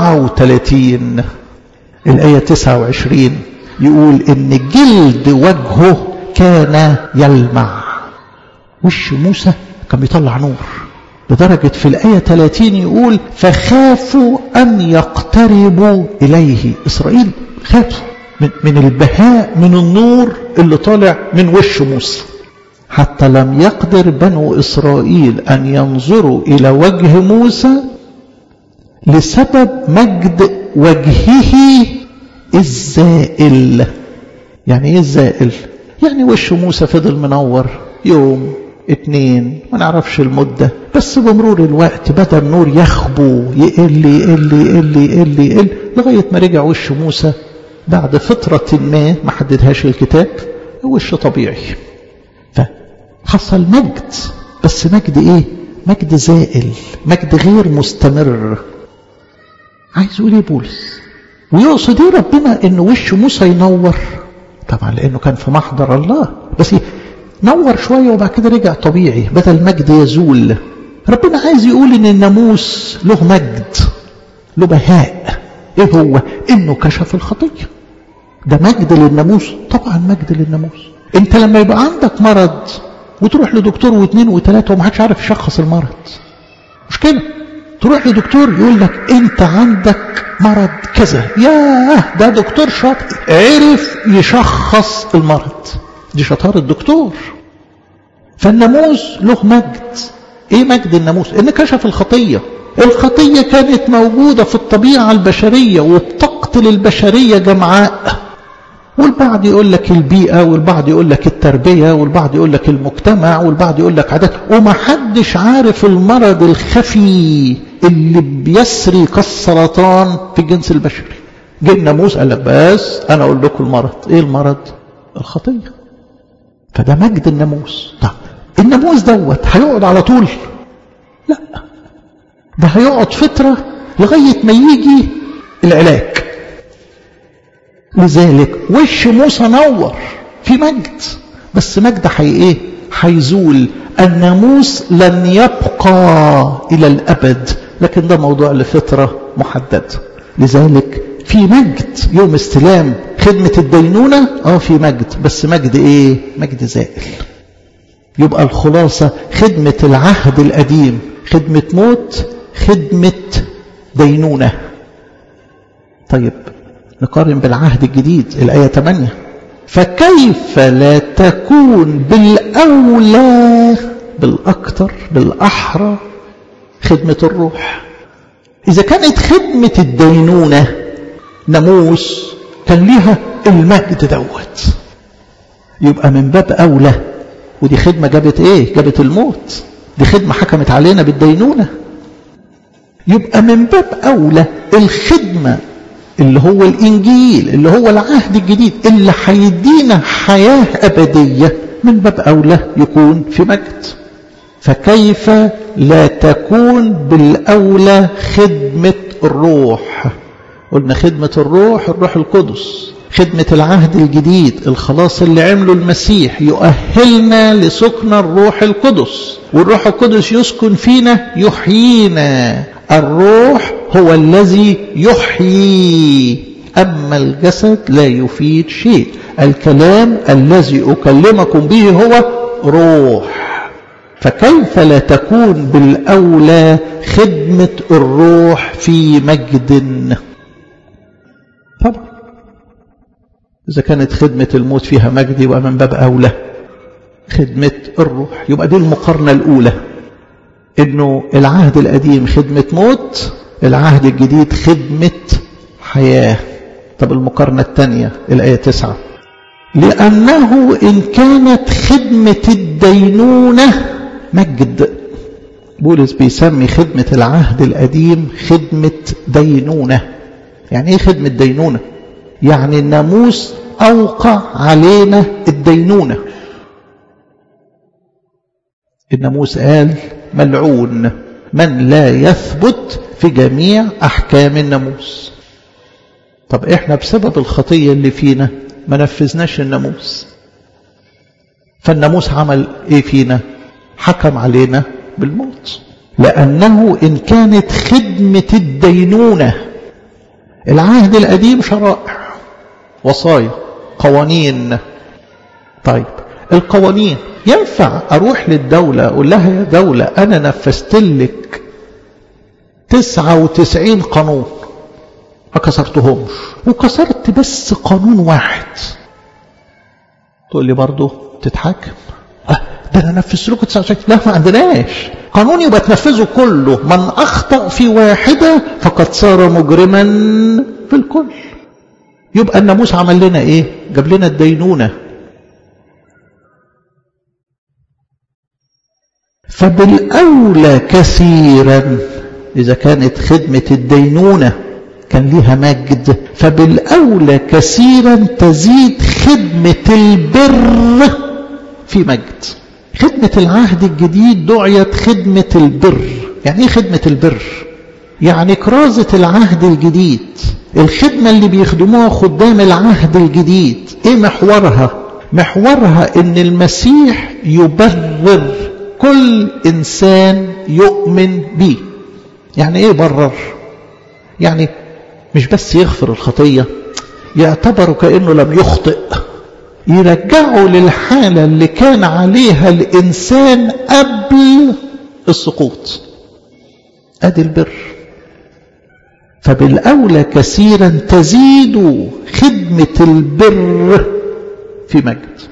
34 الآية 29 يقول إن جلد وجهه كان يلمع وش موسى كان بيطلع نور لدرجة في الآية 30 يقول فخافوا أن يقتربوا إليه إسرائيل خافوا من, من البهاء من النور اللي طالع من وش موسى حتى لم يقدر بنو إسرائيل أن ينظروا إلى وجه موسى لسبب مجد وجهه الزائل يعني ايه الزائل يعني وش موسى فضل منور يوم اتنين ما نعرفش المدة بس بمرور الوقت بدأ النور يخبو يقل يقل يقل يقل يقل لغاية ما رجع وش موسى بعد فترة ما ما حددهاش الكتاب وش طبيعي فحصل مجد بس مجد ايه مجد زائل مجد غير مستمر عايز يقول ايه بولس ويقصد ايه ربنا ان وش موسى ينور طبعا لانه كان في محضر الله بس نور شوية وبعد كده رجع طبيعي بدل المجد يزول ربنا عايز يقول ان الناموس له مجد له بهاء ايه هو انه كشف الخطية ده مجد للناموس طبعا مجد للناموس انت لما يبقى عندك مرض وتروح لدكتور واثنين وثلاثة ومحدش عارف يشخص المرض مش كده تروح لدكتور يقول لك انت عندك مرض كذا ياه ده دكتور شاطر عرف يشخص المرض دي شطارة الدكتور فالناموس له مجد ايه مجد الناموس ان كشف الخطية الخطية كانت موجودة في الطبيعة البشرية وبتقتل البشرية جمعاء والبعض يقول لك البيئة والبعض يقول لك التربية والبعض يقول لك المجتمع والبعض يقول لك عادات وما حدش عارف المرض الخفي اللي بيسري كالسرطان في الجنس البشري جه الناموس قال لك بس انا اقول لكم المرض ايه المرض الخطيه فده مجد الناموس طب الناموس دوت هيقعد على طول لا ده هيقعد فترة لغاية ما يجي العلاج لذلك وش موسى نور في مجد بس مجد حي ايه هيزول الناموس لن يبقى الى الابد لكن ده موضوع لفترة محددة لذلك في مجد يوم استلام خدمة الدينونة اه في مجد بس مجد ايه مجد زائل يبقى الخلاصة خدمة العهد القديم خدمة موت خدمة دينونة طيب نقارن بالعهد الجديد الآية 8 فكيف لا تكون بالأولى بالأكثر بالأحرى خدمة الروح إذا كانت خدمة الدينونة ناموس كان ليها المجد دوت يبقى من باب أولى ودي خدمة جابت إيه جابت الموت دي خدمة حكمت علينا بالدينونة يبقى من باب أولى الخدمة اللي هو الإنجيل اللي هو العهد الجديد اللي هيدينا حياة أبدية من باب أولى يكون في مجد فكيف لا تكون بالأولى خدمة الروح قلنا خدمة الروح الروح القدس خدمة العهد الجديد الخلاص اللي عمله المسيح يؤهلنا لسكن الروح القدس والروح القدس يسكن فينا يحيينا الروح هو الذي يحيي أما الجسد لا يفيد شيء الكلام الذي أكلمكم به هو روح فكيف لا تكون بالأولى خدمة الروح في مجد طبعا إذا كانت خدمة الموت فيها مجد يبقى من باب أولى خدمة الروح يبقى دي المقارنة الأولى إنه العهد القديم خدمة موت العهد الجديد خدمة حياة طب المقارنة الثانية الآية تسعة لأنه إن كانت خدمة الدينونة مجد بولس بيسمي خدمة العهد القديم خدمة دينونة يعني ايه خدمة دينونة يعني الناموس أوقع علينا الدينونة الناموس قال ملعون من لا يثبت في جميع أحكام الناموس طب احنا بسبب الخطية اللي فينا ما نفذناش الناموس فالناموس عمل ايه فينا حكم علينا بالموت لأنه إن كانت خدمة الدينونة العهد القديم شرائع وصايا قوانين طيب القوانين ينفع أروح للدولة أقول لها يا دولة أنا نفذت لك 99 قانون ما كسرتهمش وكسرت بس قانون واحد تقول لي برضه تتحاكم أه ده انا نفذت لكم 99 لا ما عندناش قانون يبقى تنفذه كله من اخطا في واحده فقد صار مجرما في الكل يبقى الناموس عمل لنا ايه جاب لنا الدينونه فبالاولى كثيرا اذا كانت خدمه الدينونه كان ليها مجد فبالاولى كثيرا تزيد خدمه البر في مجد خدمة العهد الجديد دعيت خدمة البر يعني ايه خدمة البر يعني كرازة العهد الجديد الخدمة اللي بيخدموها خدام العهد الجديد ايه محورها محورها ان المسيح يبرر كل انسان يؤمن به يعني ايه برر يعني مش بس يغفر الخطية يعتبر كأنه لم يخطئ يرجعوا للحالة اللي كان عليها الإنسان قبل السقوط أدي البر فبالأولى كثيرا تزيد خدمة البر في مجد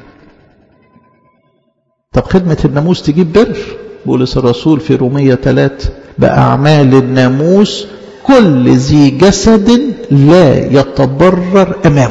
طب خدمة الناموس تجيب بر بولس الرسول في رومية 3 بأعمال الناموس كل ذي جسد لا يتبرر أمامه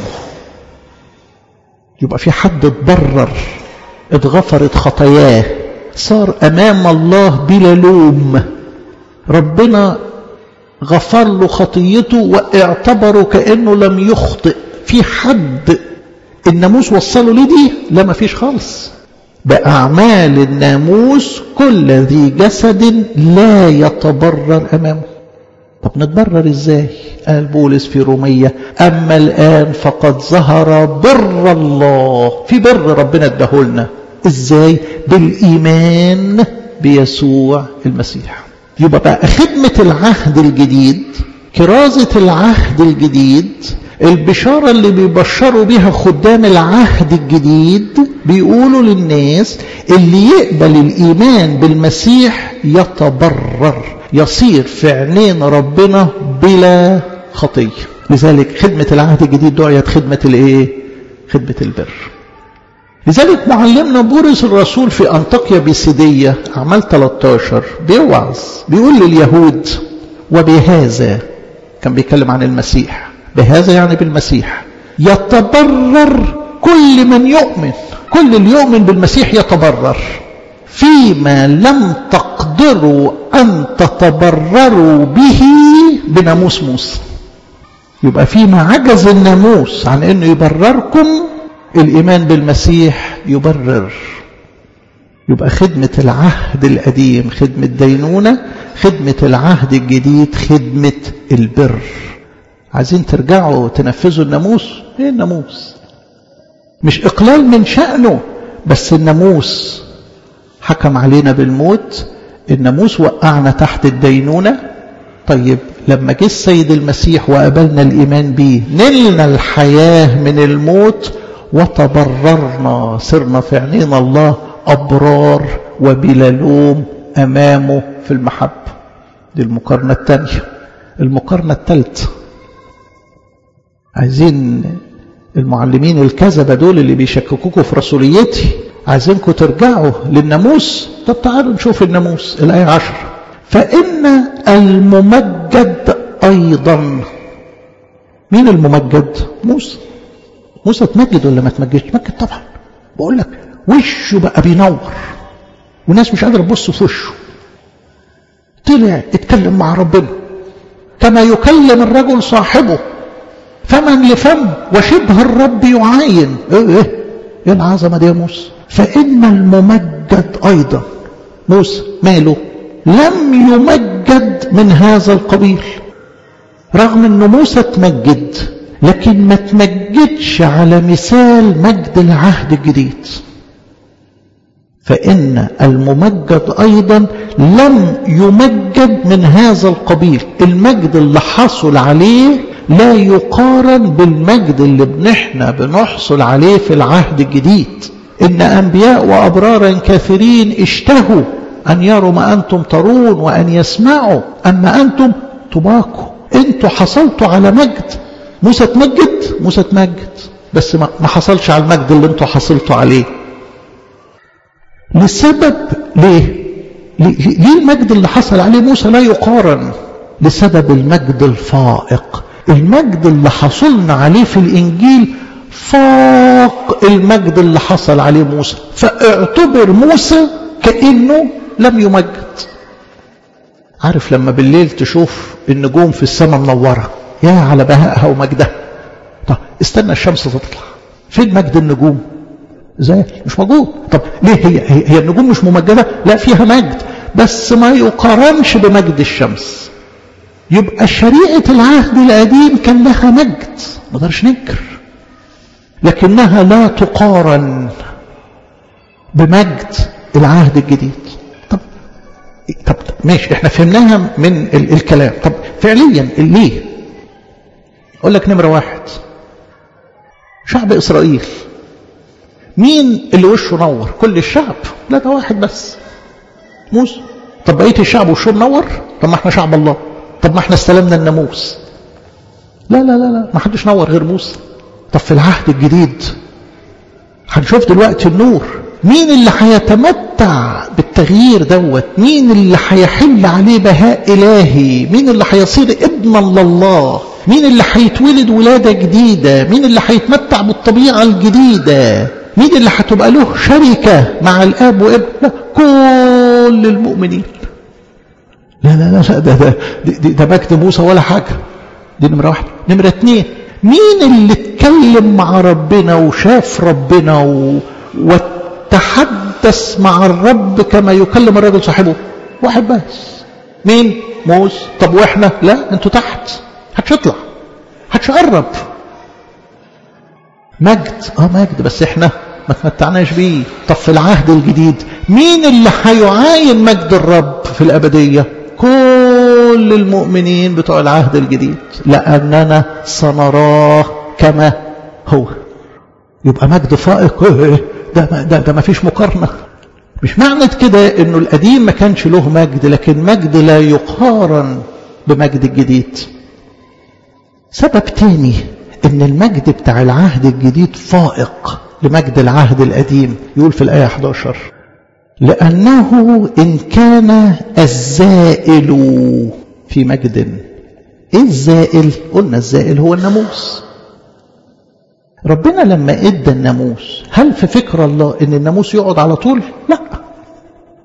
يبقى في حد اتبرر اتغفرت خطاياه صار امام الله بلا لوم ربنا غفر له خطيته واعتبره كانه لم يخطئ في حد الناموس وصله لدي لا ما فيش خالص باعمال الناموس كل ذي جسد لا يتبرر امامه طب نتبرر ازاي قال بولس في رومية اما الان فقد ظهر بر الله في بر ربنا اداهولنا ازاي بالايمان بيسوع المسيح يبقى بقى خدمة العهد الجديد كرازة العهد الجديد البشارة اللي بيبشروا بها خدام العهد الجديد بيقولوا للناس اللي يقبل الإيمان بالمسيح يتبرر يصير في عينين ربنا بلا خطية لذلك خدمة العهد الجديد دعيت خدمة الايه خدمة البر لذلك معلمنا بولس الرسول في أنطاكيا بيسيدية أعمال 13 بيوعظ بيقول لليهود وبهذا كان بيتكلم عن المسيح بهذا يعني بالمسيح يتبرر كل من يؤمن كل اللي يؤمن بالمسيح يتبرر فيما لم تقدروا أن تتبرروا به بناموس موسى يبقى فيما عجز الناموس عن أنه يبرركم الإيمان بالمسيح يبرر يبقى خدمة العهد القديم خدمة دينونة خدمة العهد الجديد خدمة البر عايزين ترجعوا تنفذوا الناموس ايه الناموس مش اقلال من شأنه بس الناموس حكم علينا بالموت الناموس وقعنا تحت الدينونة طيب لما جه السيد المسيح وقبلنا الإيمان به نلنا الحياة من الموت وتبررنا صرنا في عينين الله أبرار وبلا لوم أمامه في المحبة دي المقارنة الثانية المقارنة الثالثة عايزين المعلمين الكذبة دول اللي بيشككوكوا في رسوليتي عايزينكم ترجعوا للناموس طب تعالوا نشوف الناموس الآية عشر فإن الممجد أيضا مين الممجد موسى موسى اتمجد ولا ما اتمجدش اتمجد طبعا بقول لك وشه بقى بينور والناس مش قادره تبص في وشه طلع اتكلم مع ربنا كما يكلم الرجل صاحبه فمن لفم وشبه الرب يعاين ايه ايه ايه العظمه دي يا موسى فان الممجد ايضا موسى ماله لم يمجد من هذا القبيل رغم ان موسى اتمجد لكن ما تمجدش على مثال مجد العهد الجديد فإن الممجد أيضا لم يمجد من هذا القبيل المجد اللي حصل عليه لا يقارن بالمجد اللي بنحنا بنحصل عليه في العهد الجديد إن أنبياء وأبرارا كثيرين اشتهوا أن يروا ما أنتم ترون وأن يسمعوا أما أنتم تباكوا أنتوا حصلتوا على مجد موسى اتمجد موسى اتمجد بس ما حصلش على المجد اللي انتوا حصلتوا عليه لسبب ليه ليه المجد اللي حصل عليه موسى لا يقارن لسبب المجد الفائق المجد اللي حصلنا عليه في الإنجيل فاق المجد اللي حصل عليه موسى فاعتبر موسى كأنه لم يمجد عارف لما بالليل تشوف النجوم في السماء منورة يا على بهائها ومجدها طب استنى الشمس تطلع فين مجد النجوم ازاي مش موجود طب ليه هي هي النجوم مش ممجده لا فيها مجد بس ما يقارنش بمجد الشمس يبقى شريعه العهد القديم كان لها مجد ما نقدرش ننكر لكنها لا تقارن بمجد العهد الجديد طب طب ماشي احنا فهمناها من ال الكلام طب فعليا ليه اقول لك نمره واحد شعب اسرائيل مين اللي وشه نور كل الشعب لا ده واحد بس موسى طب بقيه الشعب وشه منور طب ما احنا شعب الله طب ما احنا استلمنا الناموس لا لا لا لا ما حدش نور غير موسى طب في العهد الجديد هنشوف دلوقتي النور مين اللي هيتمتع بالتغيير دوت مين اللي هيحل عليه بهاء إلهي مين اللي هيصير ابنا لله مين اللي هيتولد ولادة جديدة مين اللي هيتمتع بالطبيعة الجديدة مين اللي هتبقى له شركة مع الآب وابن لا كل المؤمنين لا لا لا, لا ده, ده, ده, ده مجد موسى ولا حاجة دي نمرة واحدة نمرة اتنين مين اللي اتكلم مع ربنا وشاف ربنا و... وتحدث مع الرب كما يكلم الرجل صاحبه واحد بس مين موسى طب واحنا لا انتوا تحت هتطلع هتقرب مجد اه مجد بس احنا ما تمتعناش بيه طب في العهد الجديد مين اللي هيعاين مجد الرب في الأبدية كل المؤمنين بتوع العهد الجديد لأننا سنراه كما هو يبقى مجد فائق ده, ده, ده ما فيش مقارنة مش معنى كده انه القديم ما كانش له مجد لكن مجد لا يقارن بمجد الجديد سبب تاني ان المجد بتاع العهد الجديد فائق لمجد العهد القديم يقول في الآية 11 لأنه إن كان الزائل في مجد إيه الزائل؟ قلنا الزائل هو الناموس ربنا لما ادى الناموس هل في فكر الله ان الناموس يقعد على طول لا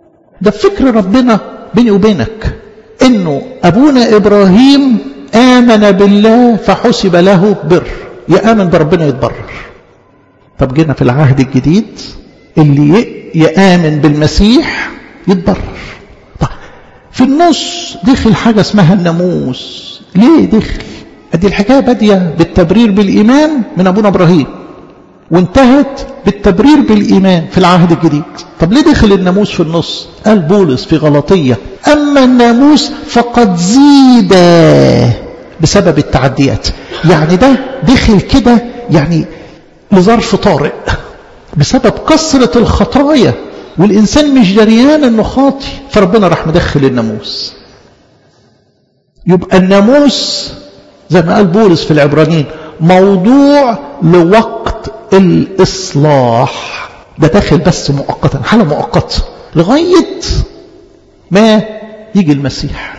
ده فكر ربنا بيني وبينك انه ابونا ابراهيم امن بالله فحسب له بر يامن بربنا يتبرر طب جينا في العهد الجديد اللي يامن بالمسيح يتبرر طب في النص دخل حاجه اسمها الناموس ليه دخل ادي الحكايه باديه بالتبرير بالايمان من ابونا ابراهيم وانتهت بالتبرير بالإيمان في العهد الجديد طب ليه دخل الناموس في النص قال بولس في غلطية أما الناموس فقد زيد بسبب التعديات يعني ده دخل كده يعني لظرف طارئ بسبب كثرة الخطايا والإنسان مش دريان أنه خاطي فربنا راح مدخل الناموس يبقى الناموس زي ما قال بولس في العبرانيين موضوع لوقت الإصلاح ده داخل بس مؤقتا حالة مؤقتة لغاية ما يجي المسيح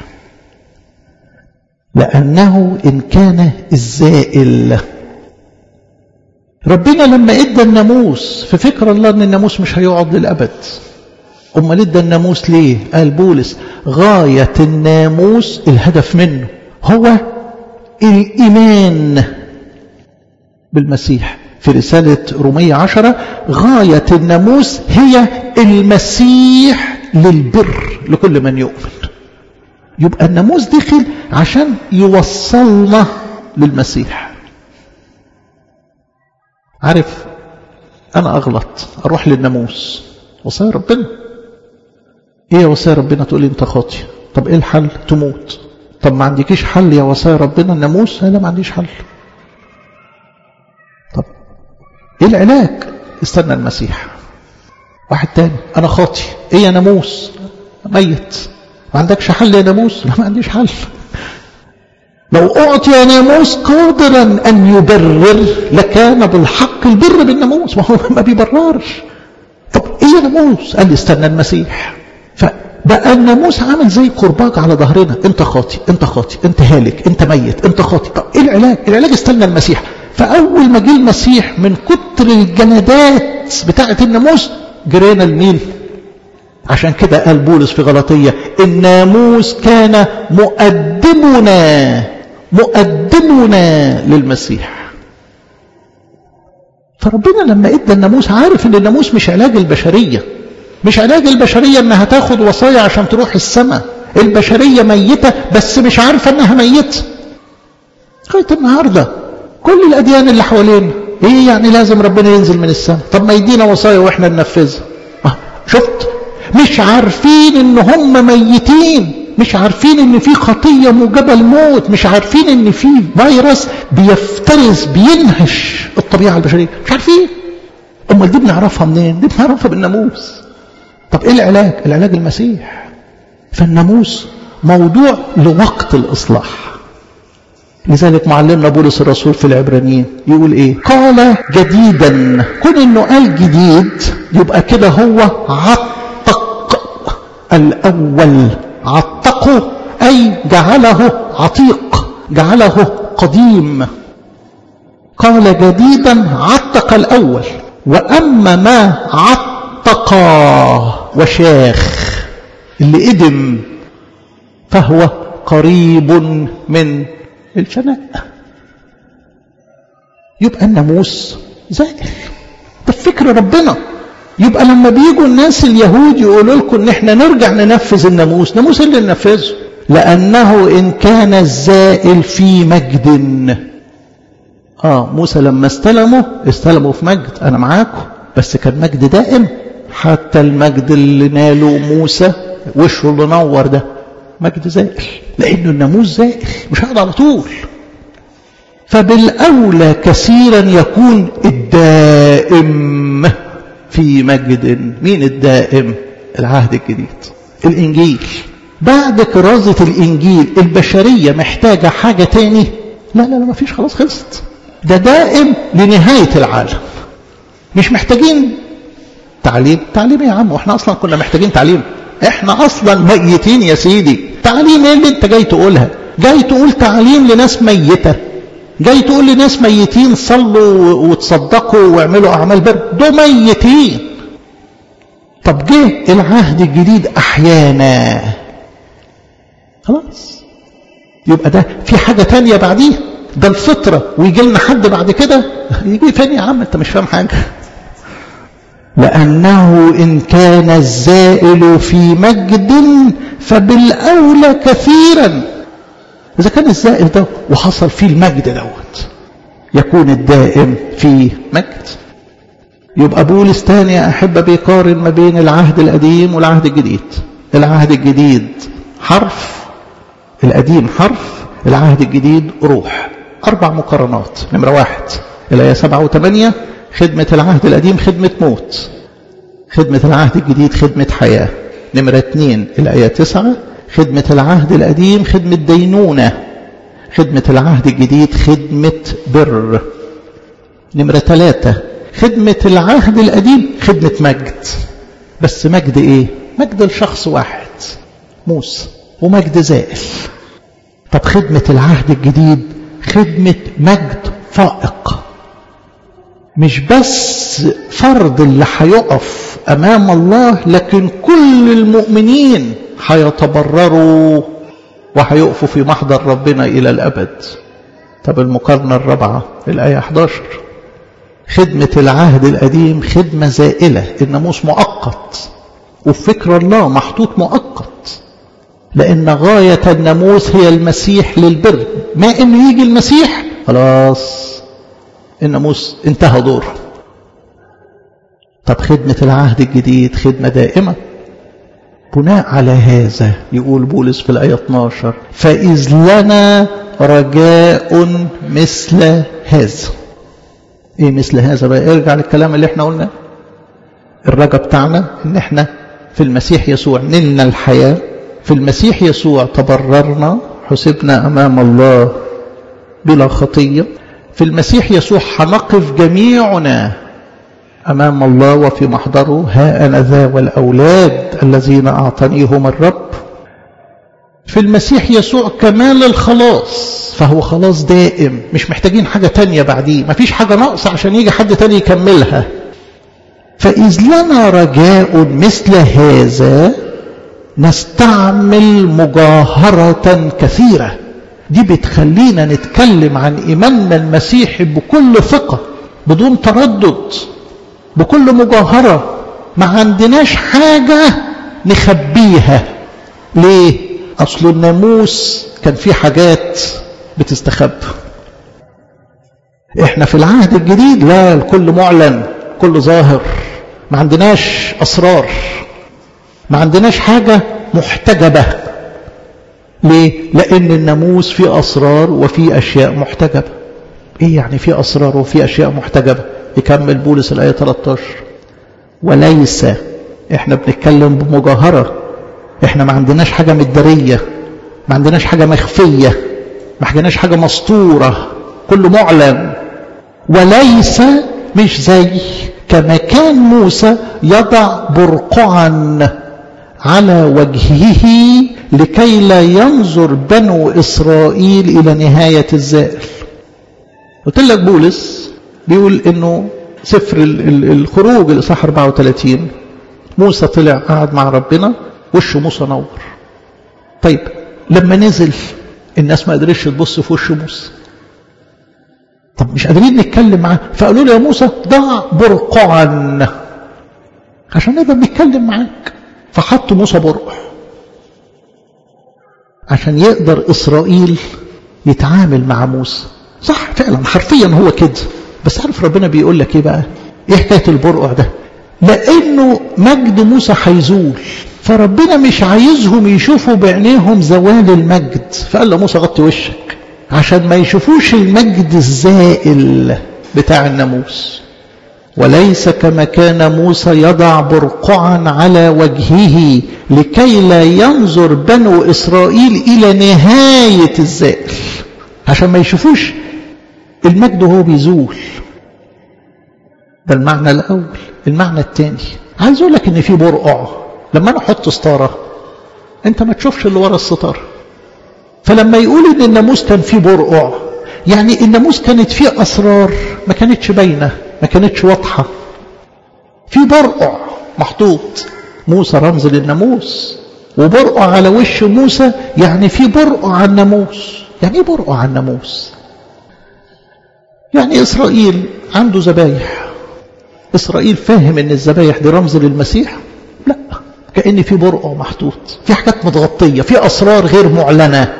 لأنه إن كان الزائل ربنا لما ادى الناموس في فكر الله ان الناموس مش هيقعد للابد امال ادى الناموس ليه قال بولس غايه الناموس الهدف منه هو الايمان بالمسيح في رسالة رومية عشرة غاية الناموس هي المسيح للبر لكل من يؤمن يبقى الناموس دخل عشان يوصلنا للمسيح عارف أنا أغلط أروح للناموس وصايا ربنا إيه وصايا ربنا تقول لي أنت خاطي طب إيه الحل تموت طب ما عندكيش حل يا وصايا ربنا الناموس لا ما عنديش حل طب ايه العلاج استنى المسيح واحد تاني انا خاطي ايه يا ناموس ميت ما عندكش حل يا ناموس لا ما عنديش حل لو اعطي ناموس قادرا ان يبرر لكان بالحق البر بالناموس ما هو ما بيبررش طب ايه يا ناموس قال لي استنى المسيح فبقى الناموس عامل زي كرباج على ظهرنا انت خاطي انت خاطي انت هالك انت ميت انت خاطي طب ايه العلاج العلاج استنى المسيح فأول ما جه المسيح من كتر الجلدات بتاعة الناموس جرينا لمين عشان كده قال بولس في غلطية الناموس كان مقدمنا مقدمنا للمسيح فربنا لما ادى الناموس عارف ان الناموس مش علاج البشرية مش علاج البشرية انها تاخد وصايا عشان تروح السماء البشرية ميتة بس مش عارفة انها ميتة لغاية النهارده كل الأديان اللي حوالينا إيه يعني لازم ربنا ينزل من السماء طب ما يدينا وصايا وإحنا ننفذها شفت مش عارفين إن هم ميتين مش عارفين إن في خطية موجبة الموت مش عارفين إن في فيروس بيفترس بينهش الطبيعة البشرية مش عارفين أمال دي بنعرفها منين دي بنعرفها بالناموس طب إيه العلاج العلاج المسيح فالناموس موضوع لوقت الإصلاح لذلك معلمنا بولس الرسول في العبرانيين يقول ايه قال جديدا كون انه قال جديد يبقى كده هو عتق الاول عتقه اي جعله عتيق جعله قديم قال جديدا عتق الاول واما ما عتق وشاخ اللي قدم فهو قريب من الفناء يبقى الناموس زائل ده فكر ربنا يبقى لما بيجوا الناس اليهود يقولوا لكم ان احنا نرجع ننفذ الناموس ناموس اللي ننفذه لانه ان كان الزائل في مجد اه موسى لما استلموا استلموا في مجد انا معاكم بس كان مجد دائم حتى المجد اللي ناله موسى وشه اللي نور ده مجد زائل لأنه الناموس زائل مش هيقعد على طول فبالأولى كثيرا يكون الدائم في مجد مين الدائم العهد الجديد الإنجيل بعد كرازة الإنجيل البشرية محتاجة حاجة تاني لا لا لا ما فيش خلاص خلصت ده دائم لنهاية العالم مش محتاجين تعليم تعليم يا عم واحنا اصلا كنا محتاجين تعليم احنا اصلا ميتين يا سيدي تعليم ايه اللي انت جاي تقولها جاي تقول تعليم لناس ميتة جاي تقول لناس ميتين صلوا وتصدقوا واعملوا اعمال بر دول ميتين طب جه العهد الجديد احيانا خلاص يبقى ده في حاجة تانية بعديه ده الفطرة ويجي لنا حد بعد كده يجي فين يا عم انت مش فاهم حاجة لأنه إن كان الزائل في مجد فبالأولى كثيرا إذا كان الزائل ده وحصل فيه المجد دوت يكون الدائم في مجد يبقى بولس تاني يا أحبة بيقارن ما بين العهد القديم والعهد الجديد العهد الجديد حرف القديم حرف العهد الجديد روح أربع مقارنات نمرة واحد الآية سبعة وثمانية خدمة العهد القديم خدمة موت خدمة العهد الجديد خدمة حياة نمرة اثنين الآية تسعة خدمة العهد القديم خدمة دينونة خدمة العهد الجديد خدمة بر نمرة ثلاثة خدمة العهد القديم خدمة مجد بس مجد ايه مجد لشخص واحد موسى ومجد زائل طب خدمة العهد الجديد خدمة مجد فائق مش بس فرد اللي هيقف امام الله لكن كل المؤمنين هيتبرروا وهيقفوا في محضر ربنا الى الابد طب المقارنه الرابعه الايه 11 خدمه العهد القديم خدمه زائله الناموس مؤقت وفي فكر الله محطوط مؤقت لان غايه الناموس هي المسيح للبر ما انه يجي المسيح خلاص الناموس انتهى دوره طب خدمة العهد الجديد خدمة دائمة بناء على هذا يقول بولس في الآية 12 فإذ لنا رجاء مثل هذا ايه مثل هذا بقى ارجع للكلام اللي احنا قلنا الرجاء بتاعنا ان احنا في المسيح يسوع نلنا الحياة في المسيح يسوع تبررنا حسبنا أمام الله بلا خطية في المسيح يسوع هنقف جميعنا أمام الله وفي محضره ها أنا ذا والأولاد الذين أعطانيهم الرب في المسيح يسوع كمال الخلاص فهو خلاص دائم مش محتاجين حاجة تانية بعديه مفيش حاجة ناقصة عشان يجي حد تاني يكملها فإذ لنا رجاء مثل هذا نستعمل مجاهرة كثيرة دي بتخلينا نتكلم عن إيماننا المسيحي بكل ثقة بدون تردد بكل مجاهرة ما عندناش حاجة نخبيها ليه أصل الناموس كان في حاجات بتستخبى احنا في العهد الجديد لا الكل معلن كل ظاهر ما عندناش أسرار ما عندناش حاجة محتجبة ليه لأن الناموس فيه أسرار وفيه أشياء محتجبة ايه يعني في أسرار وفي أشياء محتجبة يكمل بولس الآية 13 وليس احنا بنتكلم بمجاهرة احنا ما عندناش حاجة مدارية ما عندناش حاجة مخفية ما عندناش حاجة مسطورة كله معلن وليس مش زي كما كان موسى يضع برقعا على وجهه لكي لا ينظر بنو إسرائيل إلى نهاية الزائر قلت لك بولس بيقول انه سفر الخروج الاصحاح 34 موسى طلع قعد مع ربنا وشه موسى نور طيب لما نزل الناس ما قدرتش تبص في وش موسى طب مش قادرين نتكلم معاه فقالوا له يا موسى ضع برقعا عشان نقدر نتكلم معاك فحط موسى برقع عشان يقدر اسرائيل يتعامل مع موسى صح فعلا حرفيا هو كده بس عارف ربنا بيقول لك ايه بقى ايه حكايه البرقع ده لانه مجد موسى هيزول فربنا مش عايزهم يشوفوا بعينيهم زوال المجد فقال له موسى غطي وشك عشان ما يشوفوش المجد الزائل بتاع الناموس وليس كما كان موسى يضع برقعا على وجهه لكي لا ينظر بنو اسرائيل الى نهايه الزائل عشان ما يشوفوش المجد وهو بيزول ده المعنى الاول المعنى الثاني عايز اقول لك ان في برقع لما انا احط ستاره انت ما تشوفش اللي ورا الستاره فلما يقول ان الناموس كان فيه برقع يعني الناموس كانت فيه اسرار ما كانتش باينه ما كانتش واضحه في برقع محطوط موسى رمز للناموس وبرقع على وش موسى يعني في برقع على الناموس يعني ايه برقع على الناموس يعني اسرائيل عنده ذبايح اسرائيل فاهم ان الذبايح دي رمز للمسيح لا كأن في برقع محطوط في حاجات متغطية في أسرار غير معلنة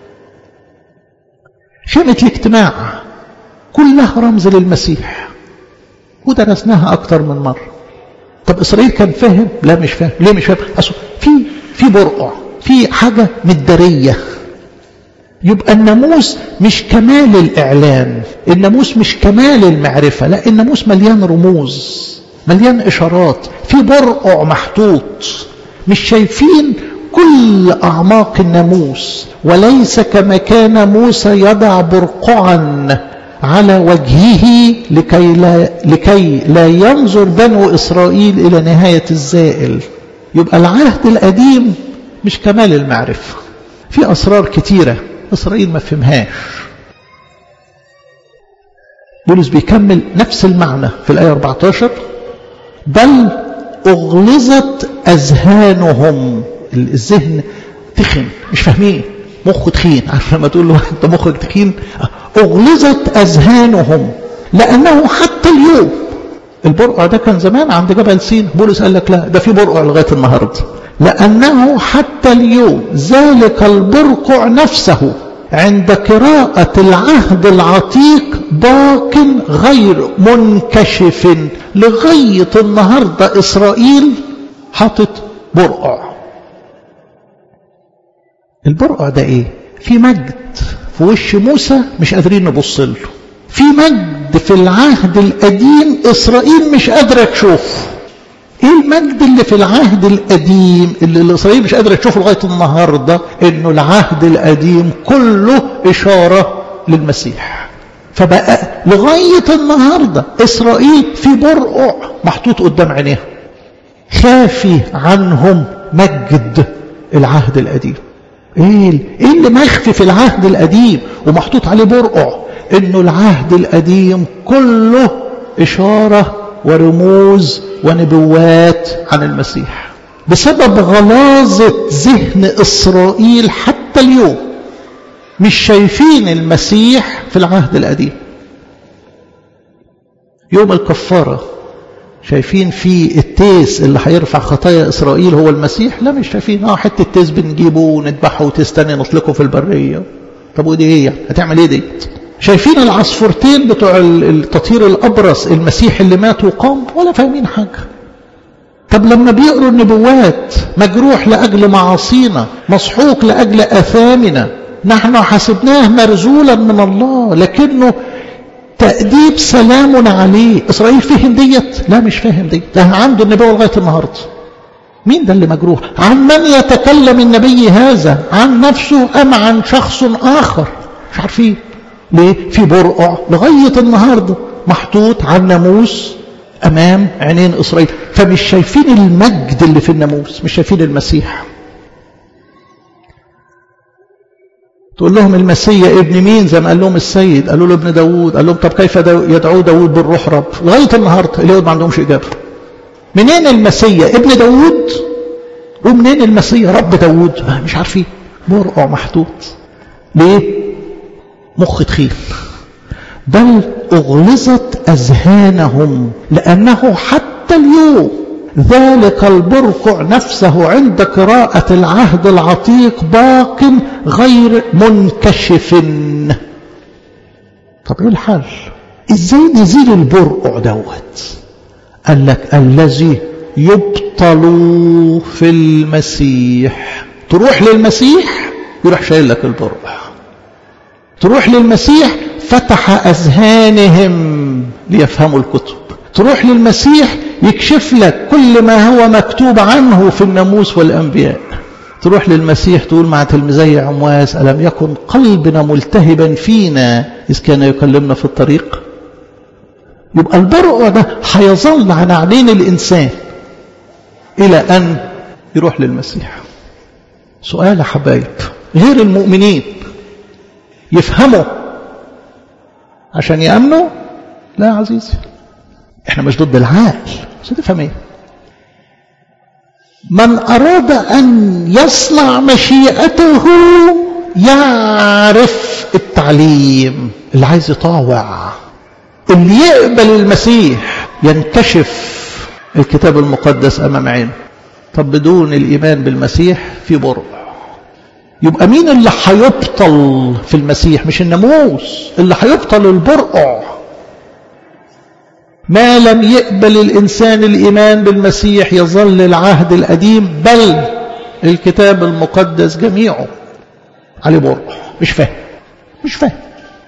خيمة الاجتماع كلها رمز للمسيح ودرسناها أكتر من مرة طب إسرائيل كان فاهم لا مش فاهم ليه مش فاهم أصل في في برقع في حاجة مدارية يبقى الناموس مش كمال الإعلان الناموس مش كمال المعرفة لا الناموس مليان رموز مليان إشارات في برقع محطوط مش شايفين كل أعماق الناموس وليس كما كان موسى يضع برقعا على وجهه لكي لا, لكي لا ينظر بنو إسرائيل إلى نهاية الزائل يبقى العهد القديم مش كمال المعرفة في أسرار كتيرة إسرائيل ما فهمهاش بولس بيكمل نفس المعنى في الآية 14 بل أغلظت أذهانهم الذهن تخن مش فاهمين مخه تخين عارف لما تقول له انت مخك تخين أغلظت أذهانهم لأنه حتى اليوم البرقع ده كان زمان عند جبل سين بولس قال لك لا ده في برقع لغاية النهاردة لأنه حتى اليوم ذلك البرقع نفسه عند قراءة العهد العتيق باق غير منكشف لغاية النهاردة إسرائيل حاطط برقع البرقع ده ايه في مجد في وش موسى مش قادرين نبص له في مجد في العهد القديم إسرائيل مش قادرة تشوفه ايه المجد اللي في العهد القديم اللي اسرائيل مش قادره تشوفه لغايه النهارده انه العهد القديم كله اشاره للمسيح فبقى لغايه النهارده اسرائيل في برقع محطوط قدام عينيها خافي عنهم مجد العهد القديم ايه ايه اللي مخفي في العهد القديم ومحطوط عليه برقع انه العهد القديم كله اشاره ورموز ونبوات عن المسيح بسبب غلاظة ذهن إسرائيل حتى اليوم مش شايفين المسيح في العهد القديم يوم الكفارة شايفين في التيس اللي هيرفع خطايا إسرائيل هو المسيح لا مش شايفين اه حتة تيس بنجيبه ونذبحه وتستني نطلقه في البرية طب ودي ايه هتعمل ايه ديت شايفين العصفورتين بتوع التطهير الأبرص المسيح اللي مات وقام ولا فاهمين حاجة طب لما بيقروا النبوات مجروح لأجل معاصينا مسحوق لأجل أثامنا نحن حسبناه مرزولا من الله لكنه تأديب سلام عليه إسرائيل فهم ديت لا مش فاهم ديت ده عنده النبوة لغاية النهاردة مين ده اللي مجروح عن من يتكلم النبي هذا عن نفسه أم عن شخص آخر مش عارفين ليه في برقع لغاية النهاردة محطوط على الناموس أمام عينين إسرائيل فمش شايفين المجد اللي في الناموس مش شايفين المسيح تقول لهم المسيا ابن مين زي ما قال لهم السيد قالوا له ابن داوود قال لهم طب كيف يدعو داوود بالروح رب لغاية النهاردة اليهود ما عندهمش إجابة منين المسيا ابن داوود ومنين المسيا رب داوود مش عارفين برقع محطوط ليه مخ تخيل بل أغلظت أذهانهم لأنه حتى اليوم ذلك البرقع نفسه عند قراءة العهد العتيق باق غير منكشف طب ايه الحل ازاي نزيل البرقع دوت قال لك الذي يبطل في المسيح تروح للمسيح يروح شايل لك البرقع تروح للمسيح فتح أذهانهم ليفهموا الكتب تروح للمسيح يكشف لك كل ما هو مكتوب عنه في الناموس والأنبياء تروح للمسيح تقول مع تلميذي عمواس ألم يكن قلبنا ملتهبا فينا إذ كان يكلمنا في الطريق يبقى البرقع ده هيظل عن عينين الإنسان إلى أن يروح للمسيح سؤال يا حبايب غير المؤمنين يفهموا عشان يأمنوا لا يا عزيزي احنا مش ضد العقل بس تفهم ايه من أراد أن يصنع مشيئته يعرف التعليم اللي عايز يطاوع اللي يقبل المسيح ينكشف الكتاب المقدس أمام عينه طب بدون الإيمان بالمسيح في برع يبقى مين اللي هيبطل في المسيح مش الناموس اللي هيبطل البرقع ما لم يقبل الإنسان الإيمان بالمسيح يظل العهد القديم بل الكتاب المقدس جميعه عليه برقع مش فاهم مش فاهم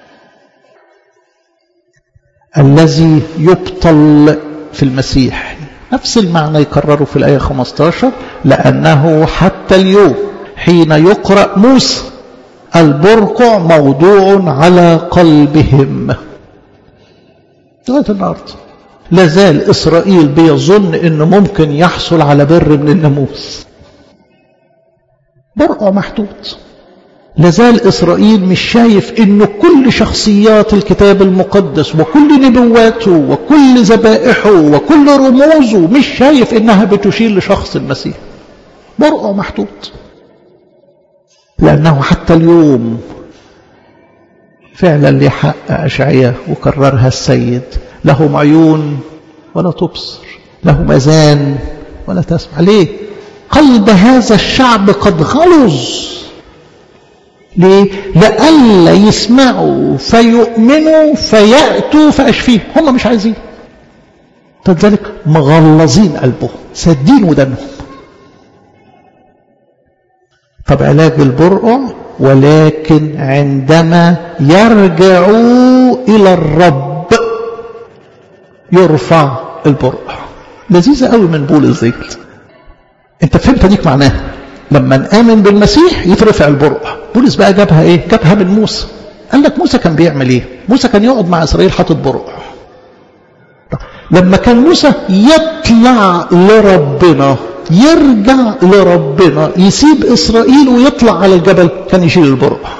الذي يبطل في المسيح نفس المعنى يكرره في الآية 15 لأنه حتى اليوم حين يقرأ موسى البرقع موضوع على قلبهم لغاية النهارده لازال إسرائيل بيظن أنه ممكن يحصل على بر من الناموس برقع محدود لازال إسرائيل مش شايف أنه كل شخصيات الكتاب المقدس وكل نبواته وكل ذبائحه وكل رموزه مش شايف أنها بتشير لشخص المسيح برقع محدود لأنه حتى اليوم فعلا ليه حق أشعية وكررها السيد لهم عيون ولا تبصر لهم أذان ولا تسمع ليه قلب هذا الشعب قد غلظ ليه لألا يسمعوا فيؤمنوا فيأتوا فأشفيه هم مش عايزين فلذلك مغلظين قلبهم سادين ودانهم طب علاج البرقع ولكن عندما يرجعوا إلى الرب يرفع البرقع لذيذة قوي من بولس ديت انت فهمت ديك معناها لما نآمن بالمسيح يترفع البرقع بولس بقى جابها ايه جابها من موسى قال لك موسى كان بيعمل ايه موسى كان يقعد مع اسرائيل حاطط برقع لما كان موسى يطلع لربنا يرجع لربنا يسيب إسرائيل ويطلع على الجبل كان يشيل البرقع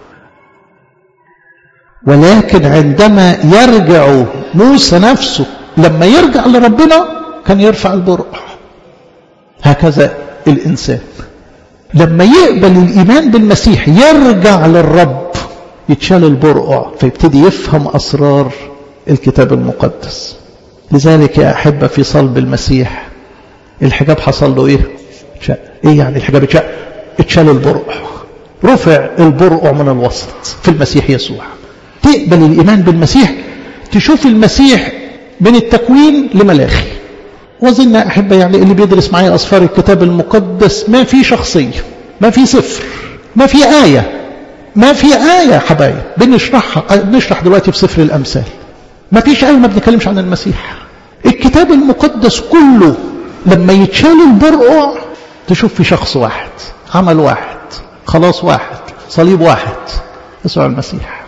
ولكن عندما يرجع موسى نفسه لما يرجع لربنا كان يرفع البرقع هكذا الإنسان لما يقبل الإيمان بالمسيح يرجع للرب يتشال البرقع فيبتدي يفهم أسرار الكتاب المقدس لذلك يا أحبة في صلب المسيح الحجاب حصل له ايه شاء. ايه يعني الحجاب اتشال اتشال البرقع رفع البرقع من الوسط في المسيح يسوع تقبل الايمان بالمسيح تشوف المسيح من التكوين لملاخي وظن احبه يعني اللي بيدرس معايا اسفار الكتاب المقدس ما في شخصيه ما في سفر ما في ايه ما في ايه حبايب بنشرحها بنشرح دلوقتي في سفر الامثال ما فيش ايه ما بنتكلمش عن المسيح الكتاب المقدس كله لما يتشال البرقع تشوف في شخص واحد عمل واحد خلاص واحد صليب واحد يسوع المسيح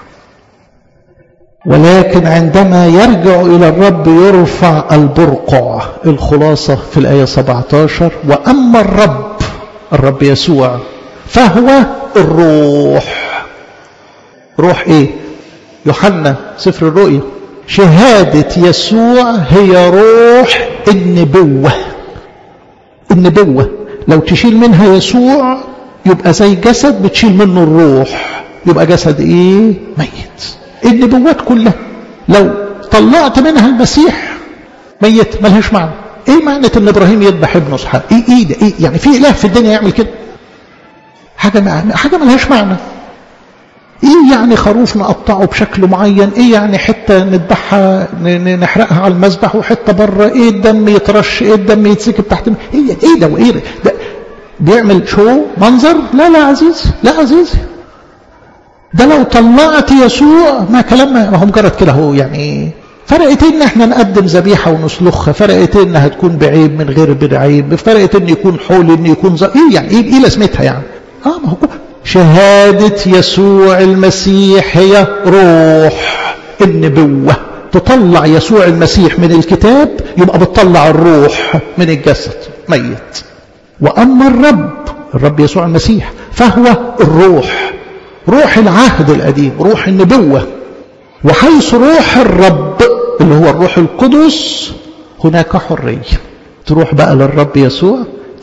ولكن عندما يرجع إلى الرب يرفع البرقع الخلاصة في الآية 17 وأما الرب الرب يسوع فهو الروح روح إيه يوحنا سفر الرؤيا شهادة يسوع هي روح النبوة النبوة لو تشيل منها يسوع يبقى زي جسد بتشيل منه الروح يبقى جسد ايه ميت النبوات كلها لو طلعت منها المسيح ميت ملهاش معنى ايه معنى ان ابراهيم يذبح ابنه اسحاق ايه ايه ده ايه يعني في اله في الدنيا يعمل كده حاجه حاجه ملهاش معنى ايه يعني خروف نقطعه بشكل معين ايه يعني حته نذبحها نحرقها على المذبح وحته بره ايه الدم يترش ايه الدم يتسكب تحت ايه ايه ده وايه ده بيعمل شو منظر لا لا عزيزي لا عزيزي ده لو طلعت يسوع ما كلام ما هو مجرد كده هو يعني فرقت ان احنا نقدم ذبيحه ونسلخها فرقت انها تكون بعيب من غير بعيب فرقت ان يكون حول ان يكون زي ايه يعني ايه, إيه لازمتها يعني اه ما هو شهادة يسوع المسيح هي روح النبوة تطلع يسوع المسيح من الكتاب يبقى بتطلع الروح من الجسد ميت وأما الرب الرب يسوع المسيح فهو الروح روح العهد القديم روح النبوة وحيث روح الرب اللي هو الروح القدس هناك حرية تروح بقى للرب يسوع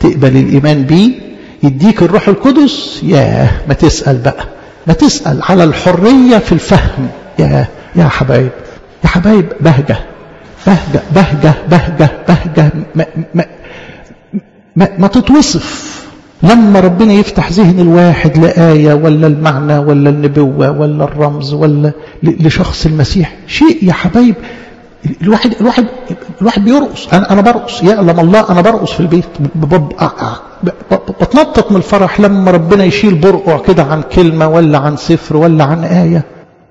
تقبل الإيمان بيه يديك الروح القدس ياه ما تسأل بقى ما تسأل على الحرية في الفهم يا يا حبايب يا حبايب بهجة بهجة بهجة بهجة بهجة ما, ما, ما, ما تتوصف لما ربنا يفتح ذهن الواحد لآية ولا المعنى ولا النبوة ولا الرمز ولا لشخص المسيح شيء يا حبايب الواحد الواحد الواحد بيرقص انا انا برقص يعلم الله انا برقص في البيت بتنطط من الفرح لما ربنا يشيل برقع كده عن كلمه ولا عن سفر ولا عن ايه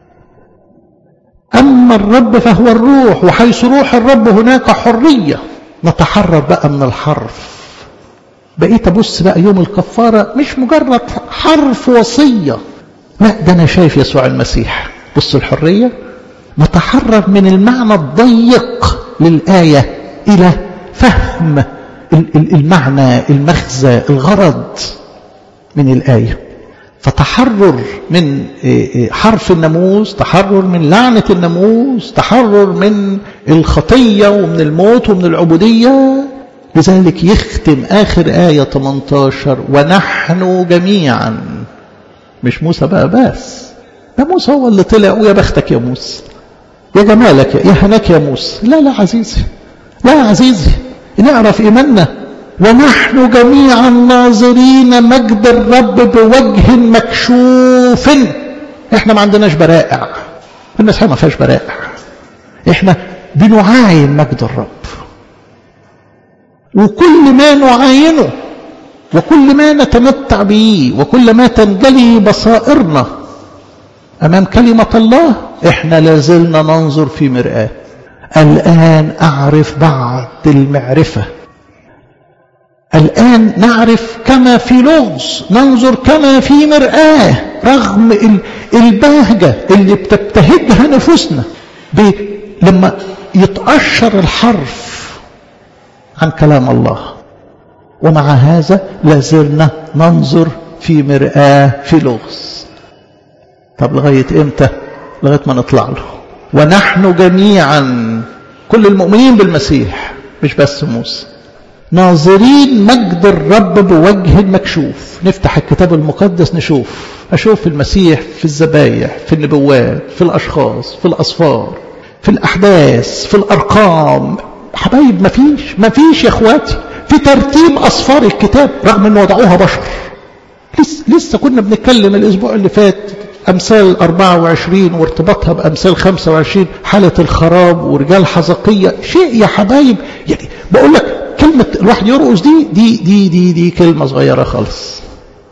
اما الرب فهو الروح وحيث روح الرب هناك حريه نتحرر بقى من الحرف بقيت ابص بقى يوم الكفاره مش مجرد حرف وصيه لا ده انا شايف يسوع المسيح بص الحريه نتحرر من المعنى الضيق للآية إلى فهم المعنى المغزى الغرض من الآية فتحرر من حرف الناموس تحرر من لعنة الناموس تحرر من الخطية ومن الموت ومن العبودية لذلك يختم آخر آية 18 ونحن جميعا مش موسى بقى بس ده موسى هو اللي طلع ويا بختك يا موسى يا جمالك يا هناك يا موسى لا لا عزيزي لا يا عزيزي نعرف إيماننا ونحن جميعا ناظرين مجد الرب بوجه مكشوف احنا ما عندناش برائع الناس ما فيهاش برائع احنا بنعاين مجد الرب وكل ما نعاينه وكل ما نتمتع به وكل ما تنجلي بصائرنا أمام كلمة الله إحنا لازلنا ننظر في مرآة الآن أعرف بعد المعرفة الآن نعرف كما في لغز ننظر كما في مرآة رغم البهجة اللي بتبتهجها نفوسنا لما يتأشر الحرف عن كلام الله ومع هذا لازلنا ننظر في مرآة في لغز طب لغاية امتى لغاية ما نطلع له ونحن جميعا كل المؤمنين بالمسيح مش بس موسى ناظرين مجد الرب بوجه مكشوف نفتح الكتاب المقدس نشوف أشوف المسيح في الذبايح في النبوات في الأشخاص في الأصفار في الأحداث في الأرقام حبايب مفيش مفيش يا اخواتي في ترتيب أصفار الكتاب رغم أن وضعوها بشر لسه, لسه كنا بنتكلم الأسبوع اللي فات أمثال 24 وارتباطها بأمثال 25 حالة الخراب ورجال حزقية شيء يا حبايب يعني بقول لك كلمة الواحد يرقص دي دي دي دي, دي كلمة صغيرة خالص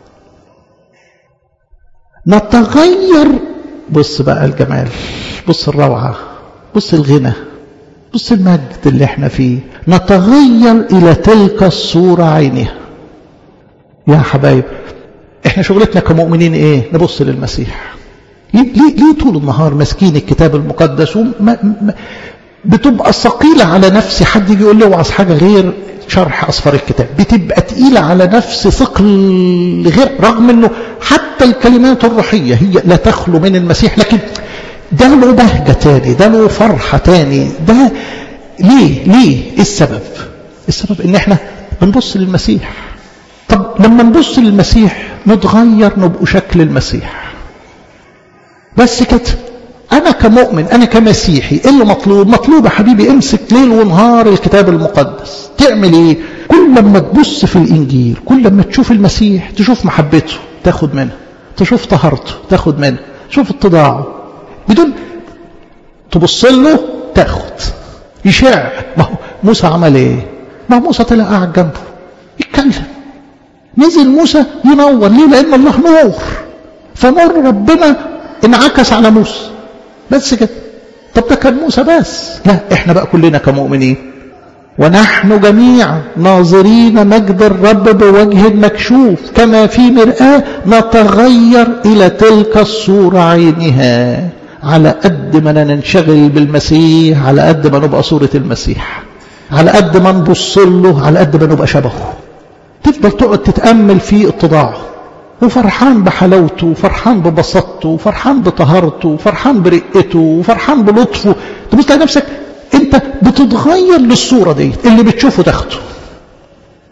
نتغير بص بقى الجمال بص الروعة بص الغنى بص المجد اللي احنا فيه نتغير إلى تلك الصورة عينها يا حبايب احنا شغلتنا كمؤمنين ايه نبص للمسيح ليه, ليه, ليه طول النهار ماسكين الكتاب المقدس وما ما بتبقى ثقيلة على نفسي حد يجي يقول لي اوعظ حاجة غير شرح أصفار الكتاب بتبقى تقيلة على نفسي ثقل غير رغم انه حتى الكلمات الروحية هي لا تخلو من المسيح لكن ده له بهجة تاني ده له فرحة تاني ده ليه ليه ايه السبب السبب ان احنا بنبص للمسيح طب لما نبص للمسيح نتغير نبقوا شكل المسيح بس كده انا كمؤمن انا كمسيحي ايه اللي مطلوب مطلوب يا حبيبي امسك ليل ونهار الكتاب المقدس تعمل ايه كل لما تبص في الانجيل كل لما تشوف المسيح تشوف محبته تاخد منها تشوف طهارته تاخد منها تشوف اتضاعه بدون تبص له تاخد يشاع ما هو موسى عمل ايه ما هو موسى طلع قاعد جنبه يتكلم نزل موسى ينور ليه لان الله نور فنور ربنا انعكس على موسى بس كده طب ده كان موسى بس لا احنا بقى كلنا كمؤمنين ونحن جميعا ناظرين مجد الرب بوجه مكشوف كما في مرآة نتغير إلى تلك الصورة عينها على قد ما ننشغل بالمسيح على قد ما نبقى صورة المسيح على قد ما نبص له على قد ما نبقى شبهه تفضل تقعد تتأمل في اتضاعه وفرحان بحلاوته وفرحان ببساطته وفرحان بطهارته وفرحان برقته وفرحان بلطفه تبص تلاقي نفسك انت بتتغير للصورة دي اللي بتشوفه تاخده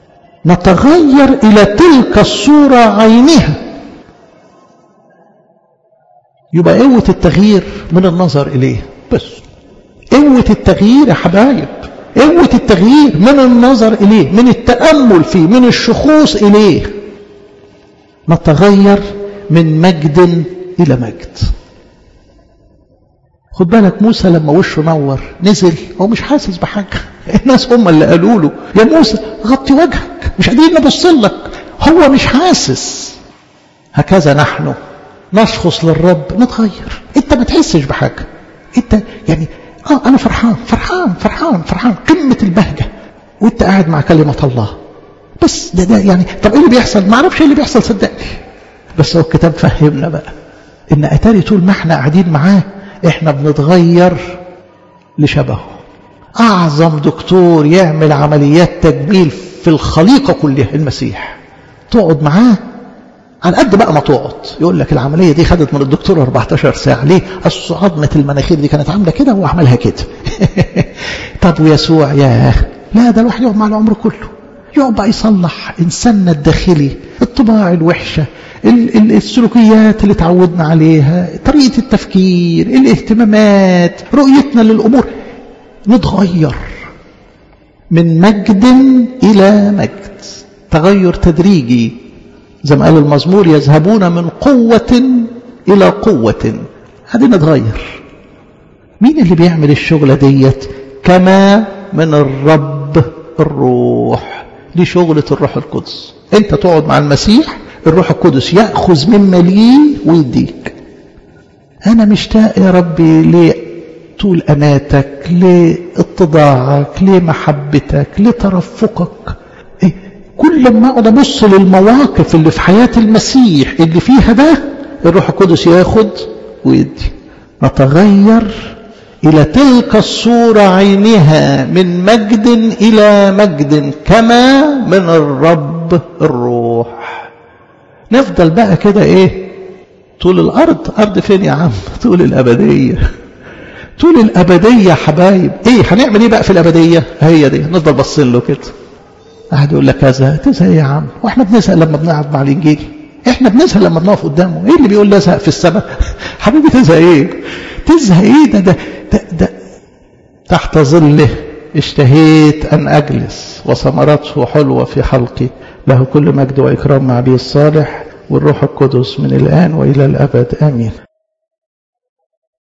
نتغير إلى تلك الصورة عينها يبقى قوة التغيير من النظر إليه بس قوة التغيير يا حبايب قوة التغيير من النظر إليه من التأمل فيه من الشخوص إليه نتغير من مجد إلى مجد خد بالك موسى لما وشه نور نزل هو مش حاسس بحاجة الناس هم اللي قالوا له يا موسى غطي وجهك مش قادرين نبص لك هو مش حاسس هكذا نحن نشخص للرب نتغير انت ما تحسش بحاجة انت يعني اه انا فرحان فرحان فرحان فرحان قمة البهجة وانت قاعد مع كلمة الله بس ده ده يعني طب ايه اللي بيحصل ما اعرفش ايه اللي بيحصل صدقني بس هو الكتاب فهمنا بقى ان اتاري طول ما احنا قاعدين معاه احنا بنتغير لشبهه اعظم دكتور يعمل عمليات تجميل في الخليقة كلها المسيح تقعد معاه على قد بقى ما تقعد يقول لك العملية دي خدت من الدكتور 14 ساعة ليه أصل عظمة المناخير دي كانت عاملة كده وعملها كده طب ويسوع ياه لا ده الواحد يقعد مع العمر كله يقعد بقى يصلح إنساننا الداخلي الطباع الوحشة السلوكيات اللي تعودنا عليها طريقة التفكير الاهتمامات رؤيتنا للأمور نتغير من مجد إلى مجد تغير تدريجي زي ما قال المزمور يذهبون من قوة إلى قوة هذه نتغير مين اللي بيعمل الشغلة ديت كما من الرب الروح دي شغلة الروح القدس انت تقعد مع المسيح الروح القدس يأخذ مما ليه ويديك أنا مشتاق يا ربي لطول أناتك لاتضاعك لمحبتك لترفقك إيه؟ كل ما أقعد أبص للمواقف اللي في حياة المسيح اللي فيها ده الروح القدس ياخد ويدي نتغير إلى تلك الصورة عينها من مجد إلى مجد كما من الرب الروح نفضل بقى كده ايه طول الارض ارض فين يا عم طول الابديه طول الابديه يا حبايب ايه هنعمل ايه بقى في الابديه هي دي نفضل باصين له كده قاعد يقول لك كذا تزهق يا عم واحنا بنزهق لما بنقعد مع الانجيل احنا بنزهق لما بنقف قدامه ايه اللي بيقول نزهق في السماء حبيبي تزهق ايه تزهق ايه ده ده, ده, ده تحت ظله اشتهيت ان اجلس وثمرته حلوه في حلقي له كل مجد وإكرام مع أبي الصالح والروح القدس من الآن وإلى الأبد آمين